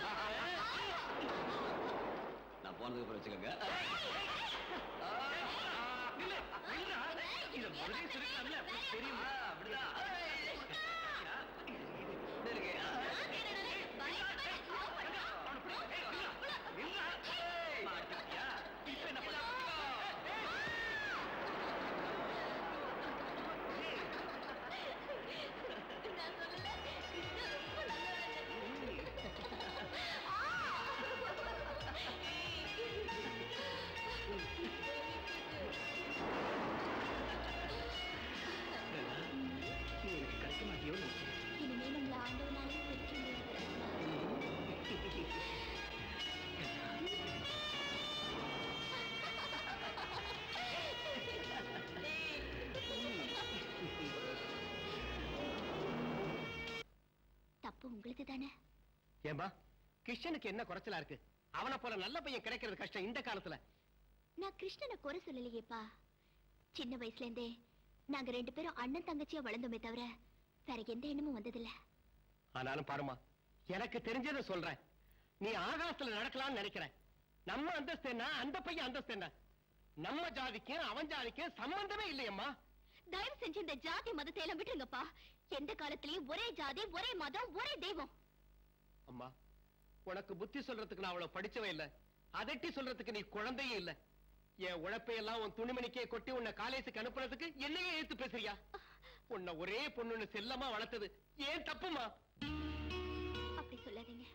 நான் போனதுக்கு அப்புறம் வச்சுக்கோங்க இத முதலே சொல்லிக்கலாம்ல தெரியுமா அப்படிதான் இருக்கு. மாட்டிக்கிட்டியா? இப்ப என்ன பண்ண நான் சொல்லல கிருஷ்ணா ரொம்ப நல்லவன். நீ எனக்கு கிடைக்க மாட்டியோ தப்பு உங்களுது தானே ஏம்பா கிருஷ்ணனுக்கு என்ன குறைச்சலா இருக்கு அவனை போல நல்ல பையன் கிடைக்கிறது கஷ்டம் இந்த காலத்துல நான் கிருஷ்ணனை குறை சொல்லலையேப்பா சின்ன வயசுல இருந்தே நாங்க ரெண்டு பேரும் அண்ணன் தங்கச்சியா வளர்ந்தோமே தவிர வேற எந்த எண்ணமும் வந்ததில்ல ஆனாலும் பாருமா எனக்கு தெரிஞ்சதை சொல்றேன் நீ ஆகாசத்துல நடக்கலாம்னு நினைக்கிற நம்ம அந்தஸ்து என்ன அந்த பையன் அந்தஸ்து என்ன நம்ம ஜாதிக்கும் அவன் ஜாதிக்கும் சம்பந்தமே இல்லையம்மா தயவு செஞ்சு இந்த ஜாதி மதத்தை எல்லாம் விட்டுருங்கப்பா எந்த காலத்திலயும் ஒரே ஜாதி ஒரே மதம் ஒரே தெய்வம் அம்மா உனக்கு புத்தி சொல்றதுக்கு நான் அவ்வளவு படிச்சவன் இல்ல அதட்டி சொல்றதுக்கு நீ குழந்தையும் இல்ல என் உழைப்பையெல்லாம் உன் துணிமணிக்கே கொட்டி உன்னை காலேஜுக்கு அனுப்புறதுக்கு என்னையே ஏத்து பேசுறியா உன்னை ஒரே பொண்ணுன்னு செல்லமா வளர்த்தது ஏன் தப்புமா அப்படி சொல்லாதீங்க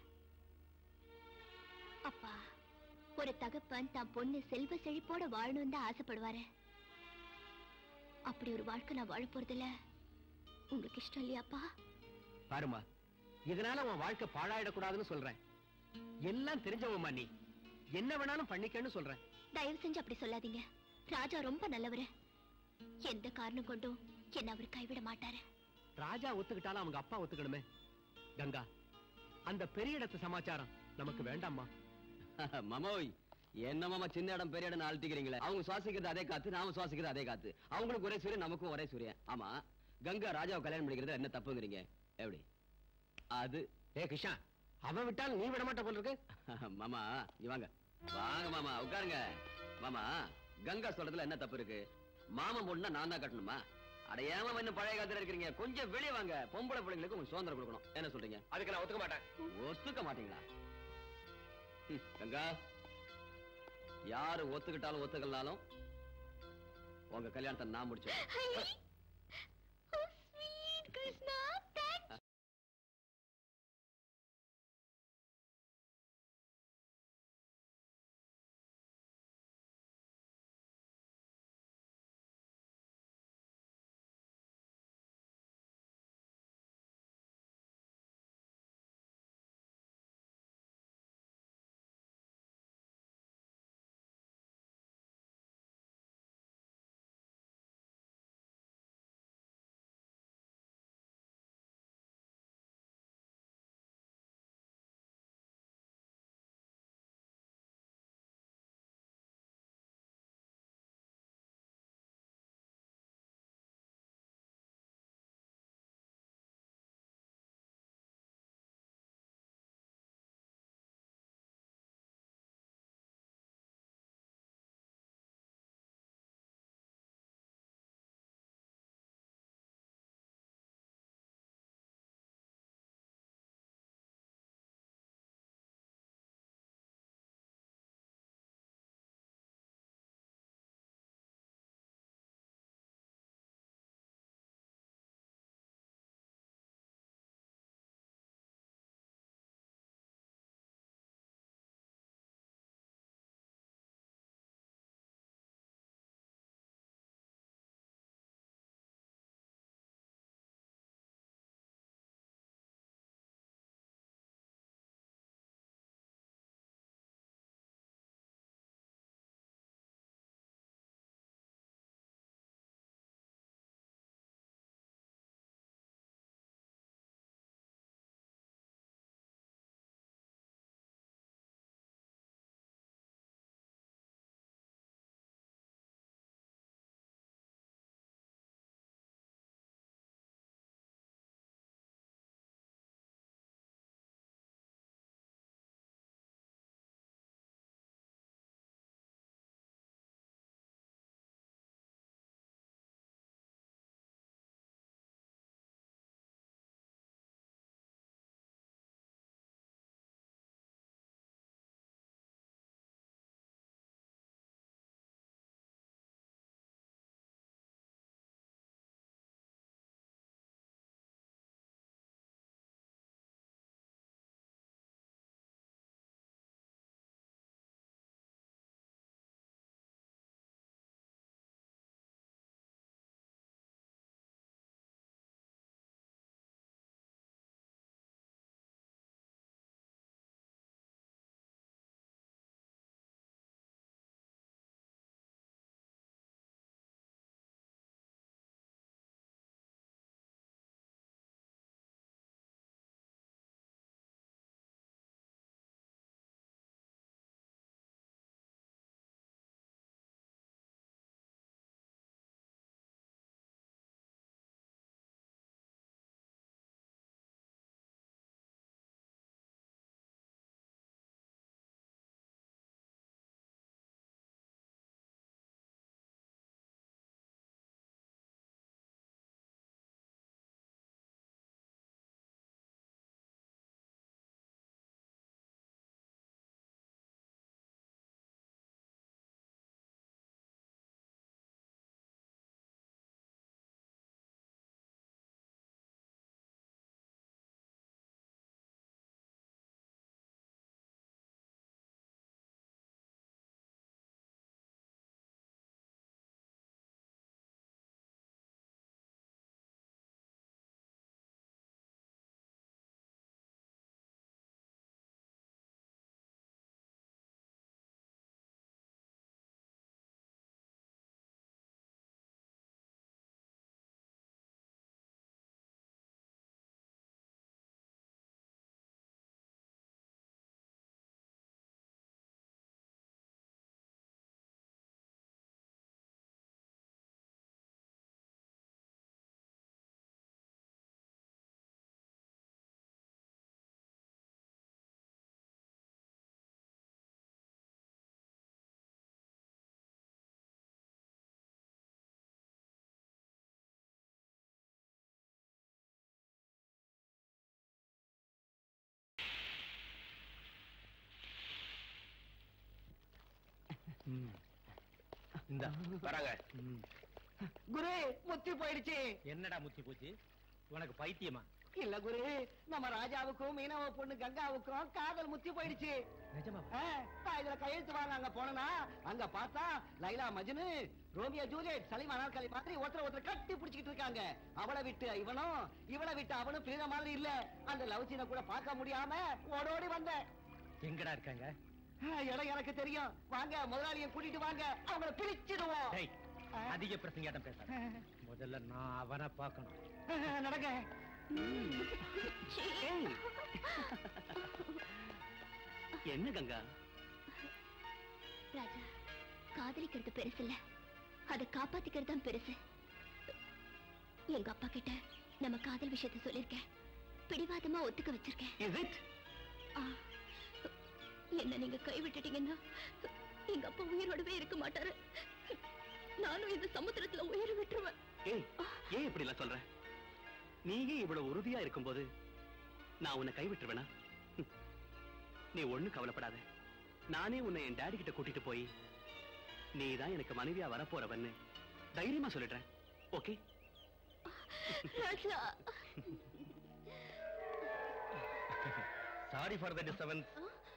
அப்பா ஒரு தகப்பன் தான் பொண்ணு செல்வ செழிப்போட வாழணும்னு தான் ஆசைப்படுவாரு அப்படி ஒரு வாழ்க்கை நான் வாழ போறதில்ல உங்களுக்கு இஷ்டம் இல்லையாப்பா பாருமா இதனால உன் வாழ்க்கை பாழாயிடக்கூடாதுன்னு சொல்றேன் எல்லாம் தெரிஞ்சவம்மா நீ என்ன வேணாலும் பண்ணிக்கன்னு சொல்றேன் தயவு செஞ்சு அப்படி சொல்லாதீங்க ராஜா ரொம்ப நல்லவரு எந்த காரணம் கொண்டும் என்ன அவர் கைவிட மாட்டாரு ராஜா ஒத்துக்கிட்டாலும் அவங்க அப்பா ஒத்துக்கணுமே கங்கா அந்த பெரிய இடத்து சமாச்சாரம் நமக்கு வேண்டாம்மா மாமோய் என்ன மாமா சின்ன இடம் பெரிய இடம் அழுத்திக்கிறீங்களே அவங்க சுவாசிக்கிறது அதே காத்து நாம சுவாசிக்கிறது அதே காத்து அவங்களுக்கு ஒரே சூரியன் நமக்கும் ஒரே சூரியன் ஆமா கங்கா ராஜாவை கல்யாணம் பண்ணிக்கிறது என்ன தப்புங்கிறீங்க எப்படி அது ஏ கிருஷ்ணா அவன் விட்டாலும் நீ விட மாட்ட போல இருக்கு மாமா இங்க வாங்க வாங்க மாமா உட்காருங்க மாமா கங்கா சொல்றதுல என்ன தப்பு இருக்கு மாமன் பொண்ணுனா நான் தான் கட்டணுமா அட ஏமா இன்னும் பழைய காலத்துல இருக்கிறீங்க கொஞ்சம் வெளியே வாங்க பொம்பளை பிள்ளைங்களுக்கு கொஞ்சம் சுதந்திரம் கொடுக்கணும் என்ன சொல்றீங்க அதுக்கு நான் ஒத்துக்க மாட்டேன் ஒத்துக்க மாட்டீங்களா ஹம், கங்கா யாரு ஒத்துக்கிட்டாலும் ஒத்துக்கலனாலும் உங்க கல்யாணத்தை நான் முடிச்சேன் கிருஷ்ணா இந்த வராங்க குரு முத்தி போயிடுச்சு என்னடா முத்தி போச்சு உனக்கு பைத்தியமா இல்ல குரு நம்ம ராஜாவுக்கும் மீனவ பொண்ணு கங்காவுக்கும் காதல் முத்தி போயிடுச்சு நிஜமா ஆ, நான் இதுல கையெழுத்து வாங்க அங்க போனா அங்க பார்த்தா லைலா மஜ்னு ரோமியோ ஜூலியட் சலீம் அனார்கலி மாதிரி ஒருத்தர் ஒருத்தர் கட்டி பிடிச்சிட்டு இருக்காங்க அவளை விட்டு இவனும் இவளை விட்டு அவனும் பிரிந்த மாதிரி இல்ல அந்த லவ் சீனை கூட பார்க்க முடியாம ஓடோடி வந்தேன் எங்கடா இருக்காங்க ஆ, இடம் எனக்கு தெரியும் வாங்க முதலாளியை கூட்டிட்டு வாங்க அவங்கள பிரிச்சிடுவோம் டேய், அதிக பிரசங்காட்டம் பேசாத முதல்ல நான் அவனை பார்க்கணும் ஆ, நடங்க என்ன கங்கா ராஜா காதலிக்கிறது பெருசு இல்ல அதை காப்பாத்திக்கிறது தான் பெருசு எங்க அப்பா கிட்ட நம்ம காதல் விஷயத்த சொல்லிருக்கேன் பிடிவாதமா ஒத்துக்க வச்சிருக்கேன் இஸ் இட் ஆ, என்ன நீங்க கைவிட்டுட்டீங்கன்னா எங்க அப்பா உயிரோடவே இருக்க மாட்டாரு நானும் இந்த சமுத்திரத்துல உயிர் விட்டுருவேன் ஏய் ஏன் இப்படி எல்லாம் சொல்ற நீயே இவ்வளவு உறுதியா இருக்கும்போது நான் உன்னை கைவிட்டுருவேனா ஹம். நீ ஒண்ணு கவலைப்படாத நானே உன்னை என் டாடி கிட்ட கூட்டிட்டு போய் நீ தான் எனக்கு மனைவியா வரப்போறவன்னு தைரியமா சொல்லிடுறேன் okay Raja sorry for the disturbance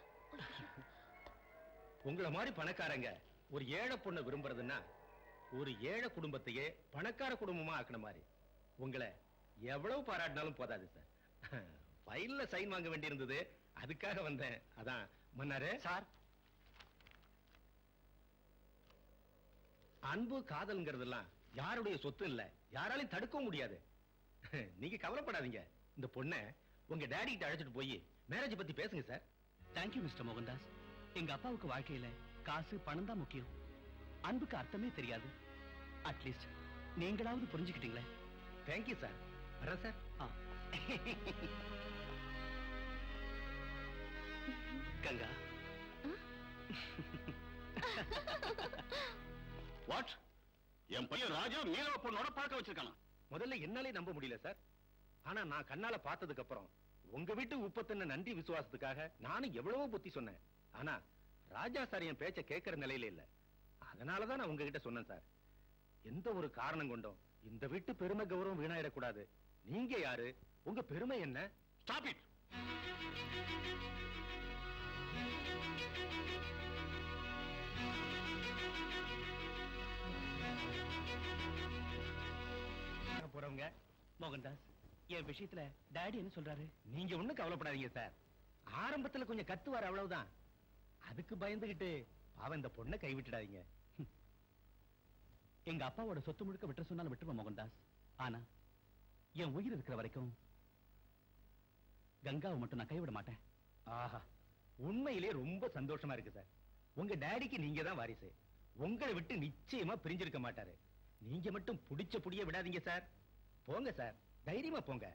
உங்கள மாதிரி பணக்காரங்க ஒரு ஏழை பொண்ணை விரும்புறதுன்னா ஒரு ஏழை குடும்பத்தையே பணக்கார குடும்பமா ஆக்கின மாதிரி உங்களை எவ்வளவு பாராட்டினாலும் போதாது சார் ஃபைல்ல சைன் வாங்க வேண்டியிருந்தது அதுக்காக வந்தேன் அதான் மன்னாரு சார் அன்பு காதல்ங்கிறதெல்லாம் யாருடைய சொத்து இல்ல யாராலையும் தடுக்கவும் முடியாது நீங்க கவலைப்படாதீங்க இந்த பொண்ணை உங்க டாடி கிட்ட அழைச்சிட்டு போய் மேரேஜ் பத்தி பேசுங்க சார் தேங்க்யூ மிஸ்டர் மோகன்தாஸ் எங்க அப்பாவுக்கு வாழ்க்கையில காசு பணம் தான் முக்கியம் அன்புக்கு அர்த்தமே தெரியாது அட்லீஸ்ட் நீங்களாவது புரிஞ்சுக்கிட்டீங்களே தேங்க்யூ சார் வரேன் சார் ஆ. கங்கா வாட் என் பையன் ராஜா மீனவ பொண்ணோட பார்க்க வச்சிருக்கானா முதல்ல என்னாலே நம்ப முடியல சார் ஆனா நான் கண்ணால பார்த்ததுக்கு அப்புறம் உங்க வீட்டு உப்பத்தின நன்றி விசுவாசத்துக்காக நானும் எவ்வளவோ புத்தி சொன்னேன் ஆனா ராஜா சார் என் பேச்ச கேட்கிற நிலையில இல்ல அதனாலதான் நான் உங்ககிட்ட சொன்னேன் சார் எந்த ஒரு காரணம் கொண்டும் இந்த வீட்டு பெருமை கௌரவம் வீணாயிடக்கூடாது நீங்க யாரு உங்க பெருமை என்ன ஸ்டாப் இட் போறவங்க மோகன்தாஸ் என் விஷயத்துல டாடி என்ன சொல்றாரு நீங்க ஒண்ணும் கவலைப்படாதீங்க சார் ஆரம்பத்துல கொஞ்சம் கத்துவார் அவ்வளவுதான் அதுக்கு பயந்துகிட்டு அவன் இந்த பொண்ணை கைவிட்டுடாதீங்க எங்க அப்பாவோட சொத்து முழுக்க விட்டு சொன்னாலும் விட்டுருவேன் மோகன்தாஸ் ஆனா என் உயிர் இருக்கிற வரைக்கும் கங்காவை மட்டும் நான் கைவிட மாட்டேன் ஆஹா உண்மையிலே ரொம்ப சந்தோஷமா இருக்கு சார் உங்க டாடிக்கு நீங்க தான் வாரிசு உங்களை விட்டு நிச்சயமா பிரிஞ்சிருக்க மாட்டாரு நீங்க மட்டும் புடிச்ச புடிய விடாதீங்க சார் போங்க சார் தைரியமா போங்க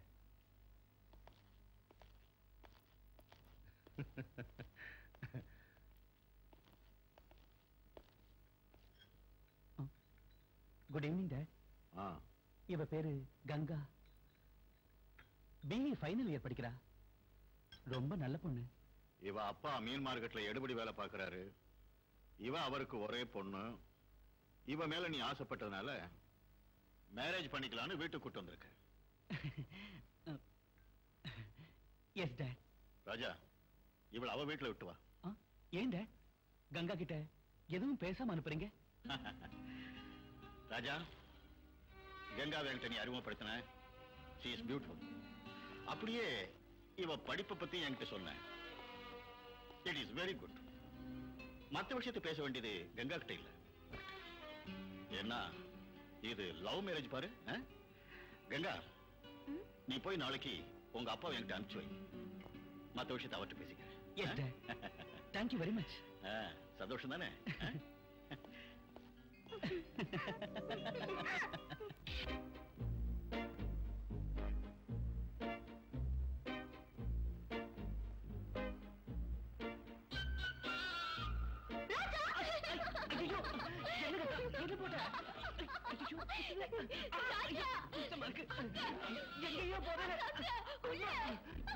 குட் ஈவினிங் டேட் ஆ இவ பேரு கங்கா பிஇ ஃபைனல் இயர் படிக்கிறா ரொம்ப நல்ல பொண்ணு இவ அப்பா மீன் மார்க்கெட்ல எடுபடி வேலை பார்க்கறாரு இவ அவருக்கு ஒரே பொண்ணு இவ மேல நீ ஆசைப்பட்டதுனால மேரேஜ் பண்ணிக்கலாம்னு வீட்டுக்கு கூட்டு வந்திருக்க எஸ் டேட் ராஜா இவள அவ வீட்டுல விட்டு வா ஏன் டேட் கங்கா கிட்ட எதுவும் பேசாம அனுப்புறீங்க ராஜா கங்காவை என்கிட்ட நீ அறிமுகப்படுத்தின she is beautiful அப்படியே இவ படிப்பை பத்தி என்கிட்ட சொன்னேன் இட் இஸ் வெரி குட் மத்த விஷயத்தை பேச வேண்டியது கங்கா கிட்ட இல்ல ஏன்னா இது லவ் மேரேஜ் பாரு ஆ? கங்கா நீ போய் நாளைக்கு உங்க அப்பா என்கிட்ட அனுப்பிச்சு வை மத்த விஷயத்தை அவர்கிட்ட பேசிக்கிறேன் yes dad thank you very much ஆ, சந்தோஷம் தானே ஆ?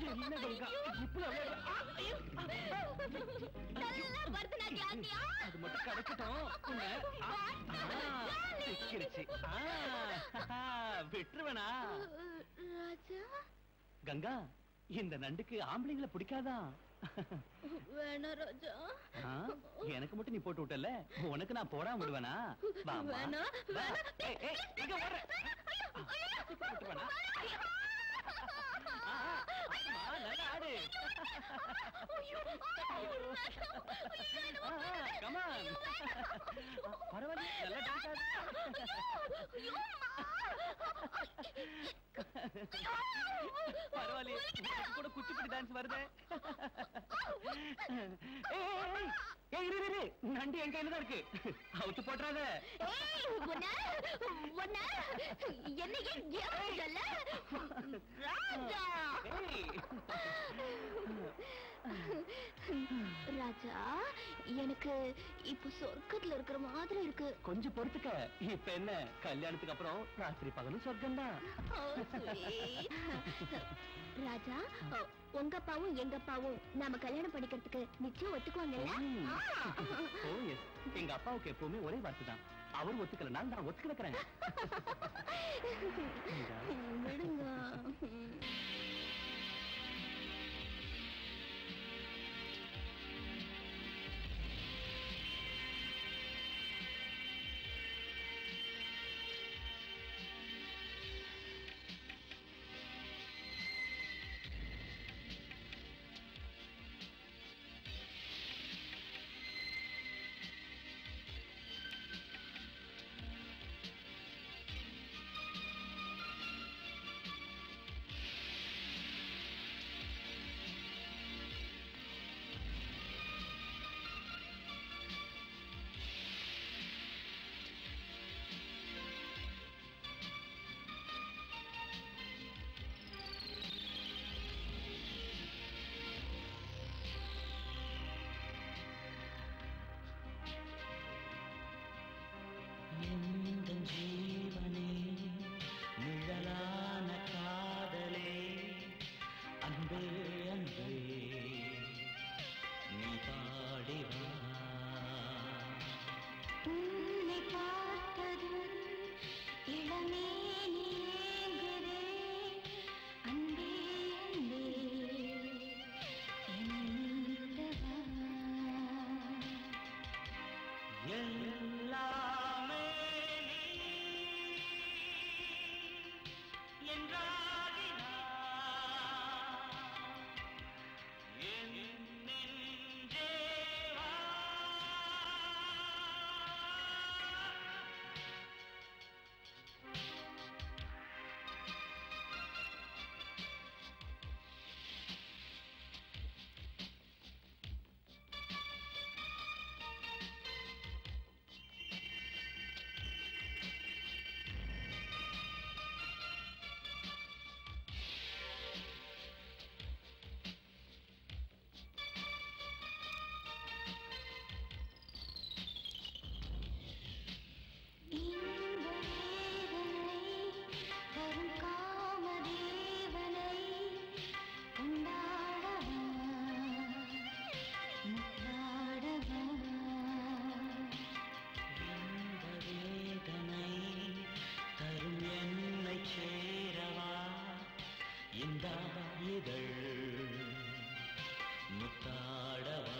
என்ன கங்கா இப்படி அவ்வளவு ஆ, ஐயோ. நல்லா பரதநாட்டியம் ஆண்டியா அது மட்டும் கிடைக்கட்டும் உன்னை ஆ, ஆ, சிக்கிருச்சு ஆ, விட்டுருவேனா ராஜா கங்கா இந்த நண்டுக்கு ஆம்பளைங்களை பிடிக்காதா வேணாம் ராஜா ஆ, எனக்கு மட்டும் நீ போட்டு விட்டல உனக்கு நான் போடாம விடுவேனா வாம்மா. வேணாம், வா. வேணாம். ஏய், ஏய், எங்க ஓடுற? விட்டுருவேனா? ஆ, ஆ, ஆடுமா, நல்லா ஆடு. ஆ, ஆ, come on. பரவாயில்ல நல்லா டான்ஸ் ஆடு பரவாயில்லையே உனக்கு கூட குச்சிப்புடி டான்ஸ் வருதே ஏய், ஏய், ஏய், ஏய், இரு, இரு, இரு. நண்டு என் கையில தான் இருக்கு அவுத்து போட்டுறாத ஏய், உன்னை, உன்னை, என்னையே ஏமாத்தல? ராஜா ஏய். ராஜா எனக்கு இப்ப சொர்க்கத்துல இருக்கிற மாதிரி இருக்கு கொஞ்சம் பொறுத்துக்க இப்ப என்ன கல்யாணத்துக்கு அப்புறம் ராத்திரி பகலும் சொர்க்கம் தான் Oh, sweet. ராஜா அ, உங்க அப்பாவும் எங்க அப்பாவும் நாம கல்யாணம் பண்ணிக்கிறதுக்கு நிச்சயம் ஒத்துக்குவாங்கல்ல ஆ. ஓ எஸ் எங்க அப்பாவுக்கு எப்பவுமே ஒரே வார்த்தை தான் அவர் ஒத்துக்கலனா நான் ஒத்துக்க வைக்கிறேன் விடுங்க எந்தன் ஜீவனே நிழலான காதலே அன்பே அன்பே நீ பாடி வா உன்னை பார்த்ததும் இளமே நீங்குதே அன்பே அன்பே என்னிடவா எல்லாமே நீ என்றாகினாய். என் நெஞ்சே வா. இன்ப வேதனை வரும் காமதேவனை கொண்டாடவா முத்தாடவா இந்த வேதனை தரும் என்னை சேரவா இந்த இதழ் முத்தாடவா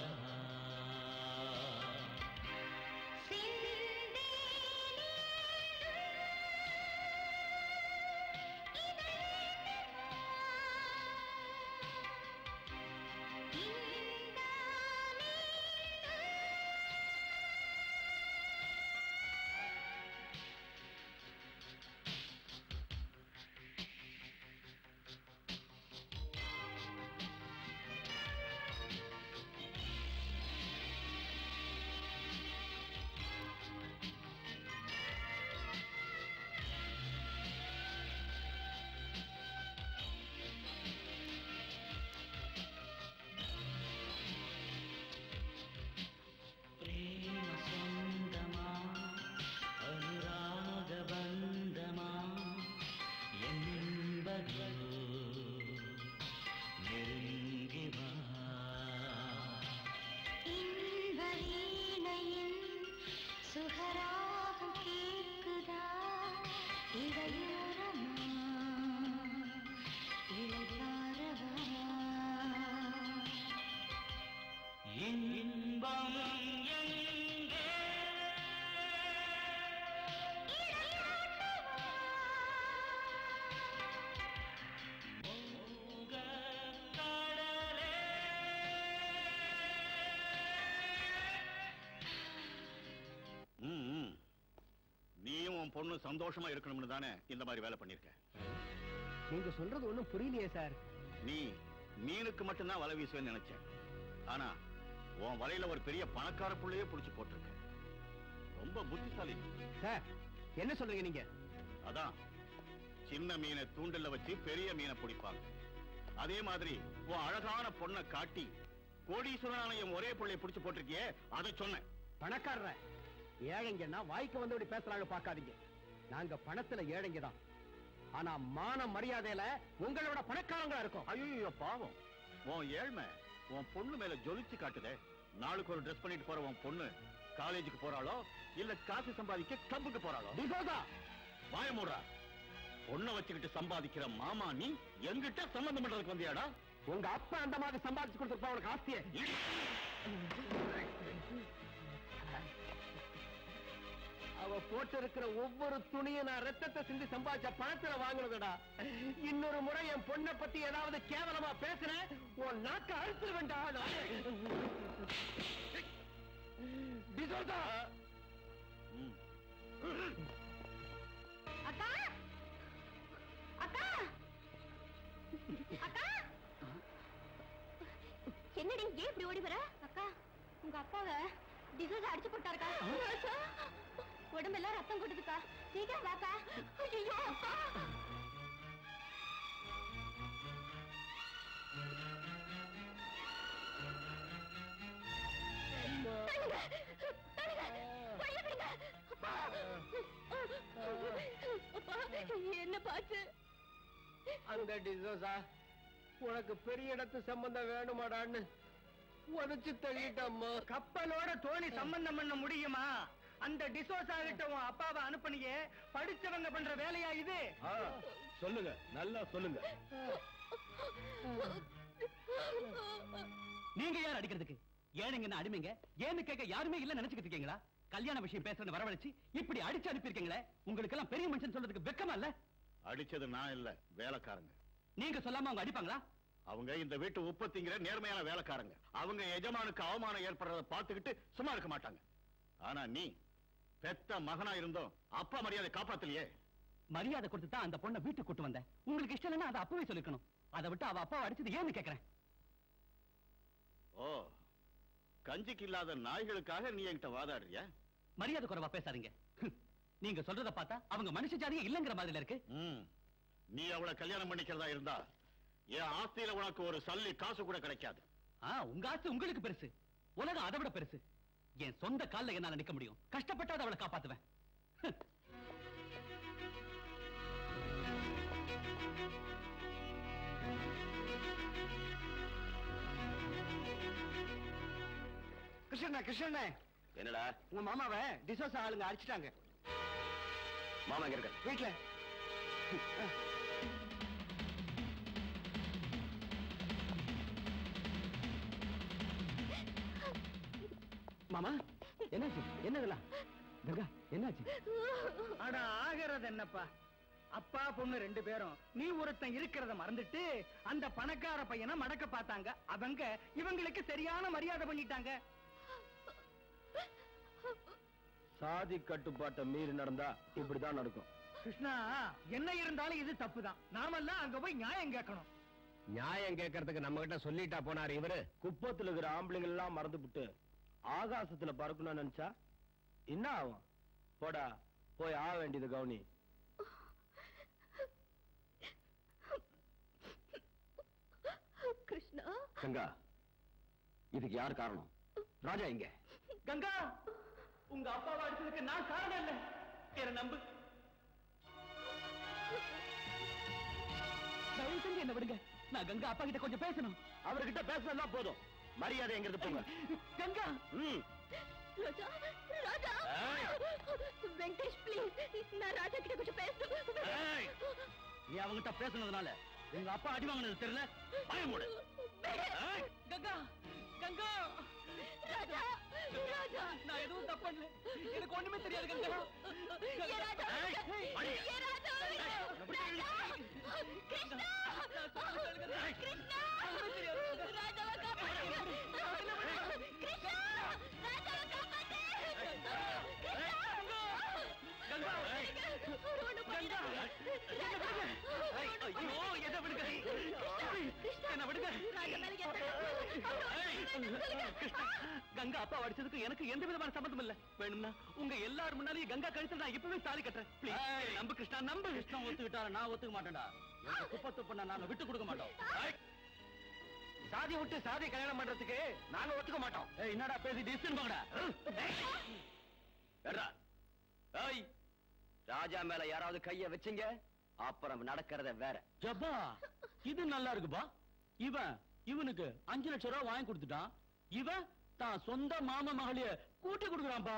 துன்பம் எங்கே மோக கடலே ம், ம். நீயும் உன் பொண்ணு சந்தோஷமா இருக்கணும்னு தானே இந்த மாதிரி வேலை பண்ணிருக்க நீங்க சொல்றது ஒண்ணும் புரியலையே சார் நீ மீனுக்கு மட்டும்தான் வலை வீசுவேன்னு நினைச்சேன் ஆனா உன் வலையில ஒரு பெரிய பணக்கார புள்ளையே புடிச்சு போட்டிருக்க ரொம்ப புத்திசாலி நீ. சார் என்ன சொல்றீங்க நீங்க அதான் சின்ன மீனை தூண்டில்ல வச்சு பெரிய மீனை பிடிப்பாங்க அதே மாதிரி உன் அழகான பொண்ணை காட்டி கோடீஸ்வரனாலயம் ஒரே புள்ளைய புடிச்சு போட்டிருக்கியே அதை சொன்னேன் பணக்காரர ஏழைங்கன்னா வாய்க்கு வந்தபடி பேசுறாங்க பார்க்காதீங்க நாங்க பணத்துல ஏழைங்க தான் ஆனா மான மரியாதையில உங்களோட பணக்காரங்களா இருக்கும் ஐயோ பாவம் உன் ஏழ்மை உன் பொண்ணு மேல ஜொலிச்சு காட்டுதே நாளுக்கு ஒரு ட்ரெஸ் பண்ணிட்டு போற உன் பொண்ணு காலேஜுக்கு போறாளோ இல்ல காசு சம்பாதிக்க கிளப்புக்கு போறாளோ டிசோதா வாய மூடுறா பொண்ணை வச்சுக்கிட்டு சம்பாதிக்கிற மாமா நீ எங்கிட்ட சம்பந்தம் பண்றதுக்கு வந்தியாடா உங்க அப்பா அந்த மாதிரி சம்பாதிச்சு கொடுத்துருப்பா உனக்கு ஆஸ்திய அவ போட்டு இருக்கிற ஒவ்வொரு துணியும் நான் ரத்தத்தை சிந்தி சம்பாதிச்ச பணத்துல வாங்குனதுடா இன்னொரு முறை என் பொண்ணை பத்தி ஏதாவது கேவலமா பேசுறேன் உன் நாக்க அழுத்து வேண்டாம் டிசோதா ம். அக்கா அக்கா அக்கா என்னடி ஏன் இப்படி ஓடி வர அக்கா உங்க அப்பாவை டிசோஸ் அடிச்சு போட்டாருக்கா உடம்பெல்லாம் ரத்தம் கொட்டுதுக்கா சீக்கிரம் வாக்கா ஐயோ அப்பா தள்ளுங்க, தள்ளுங்க, வழிய விடுங்க. அப்பா. அப்பா, என்ன பாச்சு அந்த டிசோசா உனக்கு பெரிய இடத்து சம்பந்தம் வேணுமாடான்னு உதச்சு தள்ளிட்டம்மா கப்பலோட தோணி சம்பந்தம் பண்ண முடியுமா அந்த டிசோசா கிட்ட உன் அப்பாவை அனுப்புனியே படிச்சவங்க பண்ற வேலையா இது சொல்லுங்க நல்லா சொல்லுங்க நீங்க யார் அடிக்கிறதுக்கு ஏழைங்கன்னு அடிமைங்க ஏன்னு கேட்க யாருமே இல்ல நினைச்சுக்கிட்டு இருக்கீங்களா கல்யாண விஷயம் பேசுறேன்னு வரவழைச்சு இப்படி அடிச்சு அனுப்பியிருக்கீங்களே உங்களுக்கு எல்லாம் பெரிய மனுஷன் சொல்றதுக்கு வெக்கமா இல்ல அடிச்சது நான் இல்ல வேலைக்காரங்க நீங்க சொல்லாம அவங்க அடிப்பாங்களா அவங்க இந்த வீட்டு உற்பத்திங்கிற நேர்மையான வேலைக்காரங்க அவங்க எஜமானுக்கு அவமானம் ஏற்படுறத பார்த்துக்கிட்டு சும்மா இருக்க மாட்டாங்க ஆனா நீ பெத்த மகனா இருந்தோம் அப்பா மரியாதை காப்பாத்தலையே மரியாதை கொடுத்து தான் அந்த பொண்ணை வீட்டுக்கு கூட்டு வந்தேன் உங்களுக்கு இஷ்டம் இல்லைன்னா அதை அப்பவே சொல்லிருக்கணும் அதை விட்டு அவ அப்பாவை அடிச்சது ஏன்னு கேக்குறேன் ஓ கஞ்சிக்கு இல்லாத நாய்களுக்காக நீ என்கிட்ட வாதாடுறியா மரியாதை குறைவா பேசாதீங்க ஹம். நீங்க சொல்றத பார்த்தா அவங்க மனுஷ ஜாதியே இல்லங்கிற மாதிரி இருக்கு ம். நீ அவளை கல்யாணம் பண்ணிக்கிறதா இருந்தா என் ஆஸ்தியில உனக்கு ஒரு சல்லி காசு கூட கிடைக்காது ஆ, உங்க ஆசை உங்களுக்கு பெருசு உலகம் அதை விட பெருசு என் சொந்த கால்ல என்னால நிக்க முடியும் கஷ்டப்பட்டாத அவளை காப்பாத்துவேன் ஹம். கிருஷ்ணா கிருஷ்ணனே என்னடா உங்க மாமாவை டிசோசா ஆளுங்க அடிச்சிட்டாங்க மாமா எங்க இருக்க வீட்டுல மாமா என்னாச்சு என்னதெல்லாம் கங்கா என்னாச்சு அட ஆகிறது என்னப்பா அப்பா பொண்ணு ரெண்டு பேரும் நீ ஒருத்தன் இருக்கிறத மறந்துட்டு அந்த பணக்கார பையனை மடக்க பார்த்தாங்க அவங்க இவங்களுக்கு சரியான மரியாதை பண்ணிட்டாங்க சாதி கட்டுப்பாட்டை மீறி நடந்தா இப்படிதான் நடக்கும் கிருஷ்ணா என்ன இருந்தாலும் இது தப்புதான் நாமெல்லாம் அங்க போய் நியாயம் கேட்கணும் நியாயம் கேட்கறதுக்கு நம்ம கிட்ட சொல்லிட்டா போனாரு இவரு குப்பத்துல இருக்கிற ஆம்பளைங்க எல்லாம் மறந்துபிட்டு ஆகாசத்துல பறக்கணும்னு நினைச்சா என்ன ஆகும் போடா போய் ஆக வேண்டியது கவுனி கிருஷ்ணா கங்கா இதுக்கு யார் காரணம் ராஜா இங்க கங்கா உங்க அப்பாவை அடிச்சதுக்கு நான் காரணம் இல்ல என்ன நம்பு தயவு செஞ்சு என்ன விடுங்க நான் கங்கா அப்பா கிட்ட கொஞ்சம் பேசணும் அவர்கிட்ட பேசினா போதும் மரியாதை எங்கிறது போங்க கங்கா ம். ராஜா ராஜா ஏய். வெங்கடேஷ் ப்ளீஸ் நான் ராஜா கிட்ட கொஞ்சம் ஏய். பேசணும் நீ அவங்கிட்ட பேசுனதுனால உங்க அப்பா அடி வாங்கினது தெரியல பயம் மூடு ஏய். கங்கா கங்கா ராஜா ராஜா நான் எதுவும் தப்பு பண்ணல எனக்கு ஒண்ணுமே தெரியாது கங்கா ஏ ராஜா ஏ ராஜா ராஜா கிருஷ்ணா கிருஷ்ணா ராஜாவை காப்பாத்து கிருஷ்ணா ராஜாவை காப்பாத்து ஐயோ என்ன விடுங்க என்ன விடுங்க கங்கா அப்பா அடிச்சதுக்கு எனக்கு எந்த விதமான சம்பந்தம் இல்ல வேணும்னா உங்க எல்லாரும் முன்னாலேயும் கங்கா கழுத்துல நான் இப்பவே தாலி கட்டுறேன் Please, நம்பு கிருஷ்ணா நம்பு கிருஷ்ணா ஒத்துக்கிட்டாரு நான் ஒத்துக்க மாட்டேன்டா எங்க குப்பத்து பண்ண நாங்க விட்டு கொடுக்க மாட்டோம் சாதி விட்டு சாதி கல்யாணம் பண்றதுக்கு நாங்க ஒத்துக்க மாட்டோம் ஏய் என்னடா பேசி டிஸ்டன் பாங்கடா வெர்ரா. ஏய் ராஜா மேல யாராவது கைய வச்சீங்க அப்புறம் நடக்கிறத வேற ஜப்பா இது நல்லா இருக்குப்பா இவன் இவனுக்கு அஞ்சு லட்சம் ரூபாய் வாங்கி கொடுத்துட்டான் இவன் தான் சொந்த மாமா மகளைய கூட்டி கொடுக்குறான்பா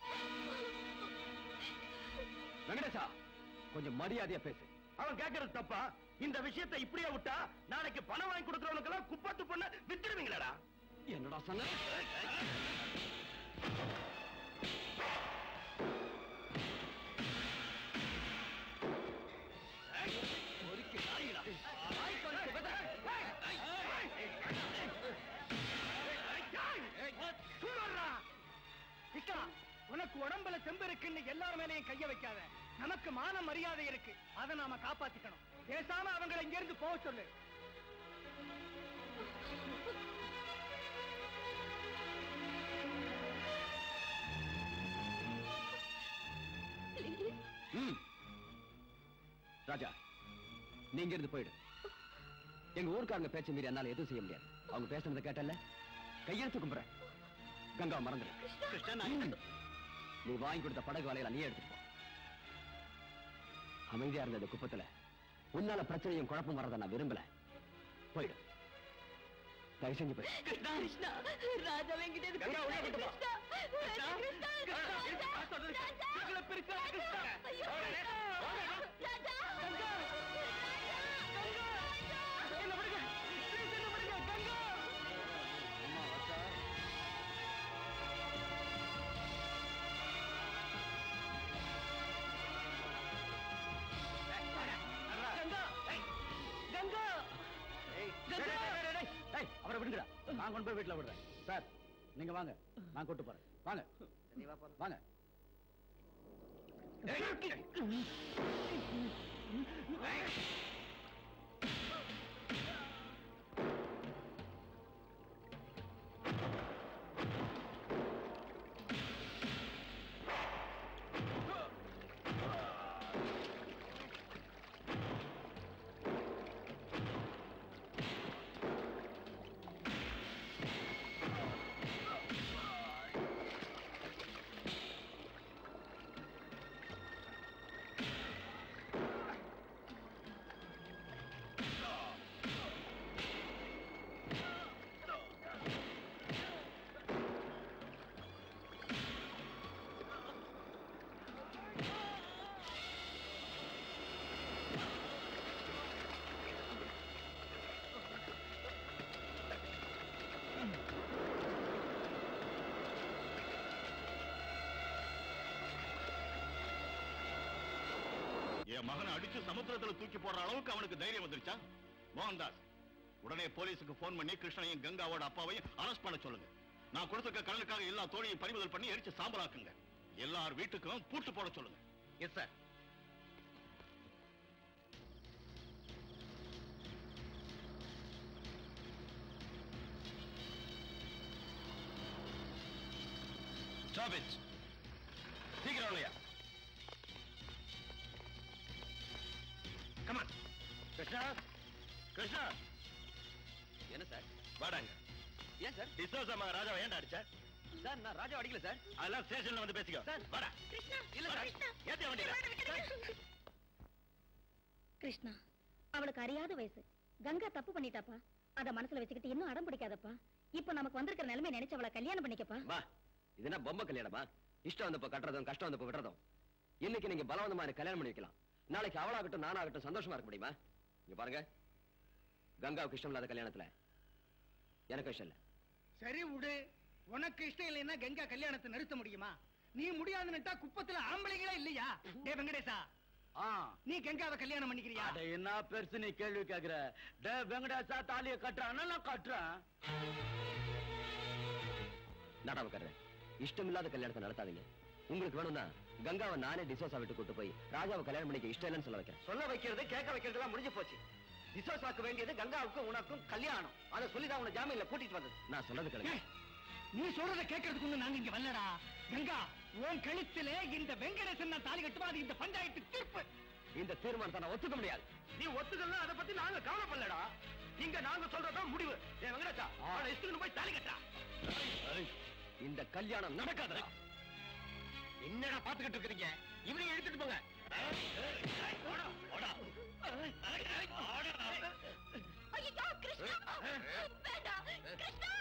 வெங்கடேசா கொஞ்சம் மரியாதையா பேசு அவன் கேட்கறது தப்பா இந்த விஷயத்தை இப்படியே விட்டா நாளைக்கு பணம் வாங்கி கொடுக்கறவனுக்கு எல்லாம் குப்பத்து பொண்ண வித்துடுவீங்களா என்னடா சொன்ன கிருஷ்ணா உனக்கு உடம்புல செம்பு இருக்குன்னு எல்லார் மேலயும் கைய வைக்காத நமக்கு மான மரியாதை இருக்கு அதை நாம காப்பாத்திக்கணும் பேசாம அவங்களை இங்க இருந்து போக சொல்லு ம். ராஜா நீங்க இருந்து போயிடு எங்க ஊர்க்காரங்க பேச்ச மீறி என்னால எதுவும் செய்ய முடியாது அவங்க பேசுறத கேட்டல கையெழுத்து கும்புறேன் கங்கா மறந்துடு ம். நீ வாங்கி கொடுத்த படகு வலையில நீ எடுத்துட்டு போ அமைதியா இருந்த இந்த குப்பத்துல உன்னால பிரச்சனையும் குழப்பம் வர்றத நான் விரும்பல போயிடு தயவு செஞ்சு போயிடு கிருஷ்ணா ராஜா வெங்கிட்ட இருந்து கங்கா, உள்ள கூட்டு போ. கிருஷ்ணா கிருஷ்ணா கிருஷ்ணா ராஜா ஐயோ ராஜா என்ன விடுங்க Please, என்ன விடுங்க கங்கா கங்கா கங்கா ஏய் அவரை விடுங்கடா நான் கொண்டு போய் வீட்டுல விடுறேன் சார் நீங்க வாங்க நான் கூட்டு போறேன் வாங்க வாங்க என் மகனை அடிச்சு சமுத்திரத்துல தூக்கி போடுற அளவுக்கு அவனுக்கு தைரியம் வந்துருச்சா மோகன்தாஸ் உடனே போலீஸுக்கு போன் பண்ணி கிருஷ்ணனையும் கங்காவோட அப்பாவையும் அரெஸ்ட் பண்ண சொல்லுங்க நான் கொடுத்துருக்க கடனுக்காக எல்லா தோழியும் பறிமுதல் பண்ணி எரிச்சு சாம்பலாக்குங்க எல்லார் வீட்டுக்கும் பூட்டு போட சொல்லுங்க எஸ் சார் Stop it. சீக்கிரம் இல்லையா கமான் கிருஷ்ணா கிருஷ்ணா என்ன சார் வாடாங்க ஏன் சார் டிஸ்டோஸ் அம்மா ராஜாவை ஏன்டா அடிச்ச சார் நான் ராஜா அடிக்கல சார் அதெல்லாம் ஸ்டேஷன்ல வந்து பேசிக்கோ சார். வாடா இல்ல சார் ஏத்தி வண்டியில கிருஷ்ணா அவளுக்கு அறியாத வயசு கங்கா தப்பு பண்ணிட்டாப்பா அத மனசுல வச்சுக்கிட்டு இன்னும் அடம் பிடிக்காதப்பா இப்ப நமக்கு வந்திருக்கிற நிலைமை நினைச்சு அவளை கல்யாணம் பண்ணிக்கப்பா மா இது என்ன பொம்மை கல்யாணமா இஷ்டம் வந்தப்ப கட்டுறதும் கஷ்டம் வந்தப்ப விடுறதும் இன்னைக்கு நீங்க பலவந்தமா எனக்கு கல்யாணம் பண்ணி வைக்கலாம் நாளைக்கு அவளாகட்டும் நானாகட்டும் சந்தோஷமா இருக்க முடியுமா இங்க பாருங்க கங்காவுக்கு இஷ்டம் இல்லாத கல்யாணத்துல எனக்கு இஷ்டம் இல்ல சரி விடு உனக்கு இஷ்டம் இல்லைன்னா கங்கா கல்யாணத்தை நிறுத்த முடியுமா நீ முடியாதுன்னுட்டா குப்பத்துல ஆம்பளைங்களே இல்லையா டே வெங்கடேசா ஆ நீ கங்காவை கல்யாணம் பண்ணிக்கிறியா அட என்ன பெருசு நீ கேள்வி கேக்குற டே வெங்கடேசா தாலிய கட்டுறான் நான் கட்டுறேன் நாடாவக்காரர் இஷ்டமில்லாத கல்யாணத்தை நடத்தாதீங்க உங்களுக்கு வேணும்னா கங்காவை நானே டிசோசா விட்டு கூட்டு போய் ராஜாவை கல்யாணம் பண்ணிக்க இஷ்டம் இல்லைன்னு சொல்ல வைக்கிறேன் சொல்ல வைக்கிறது கேட்க வைக்கிறது எல்லாம் முடிஞ்சு போச்சு விசோசாக்க வேண்டியது கங்காவுக்கும் உனக்கும் கல்யாணம் அதை சொல்லிதான் உன ஜாமீன்ல கூட்டிட்டு வந்தது நான் சொன்னது கிளம்பி ஏய், நீ சொல்றத கேட்கறதுக்கு ஒண்ணு நாங்க இங்க வரலடா கங்கா உன் கழுத்திலே இந்த வெங்கடேசன் நான் தாலி கட்டுமா அது இந்த பஞ்சாயத்து தீர்ப்பு இந்த தீர்மானத்தை நான் ஒத்துக்க முடியாது நீ ஒத்துக்கலாம் அதை பத்தி நாங்க கவலைப்படலடா இங்க நாங்க சொல்றதுதான் முடிவு ஏன் வெங்கடேசா அவனை இஷ்டத்துக்கு போய் தாலி கட்டா இந்த கல்யாணம் நடக்காதடா என்னடா பாத்துக்கிட்டு இருக்கீங்க இவனையும் எடுத்துட்டு போங்க ஐயோ கிருஷ்ணா வேண்டாம் கிருஷ்ணா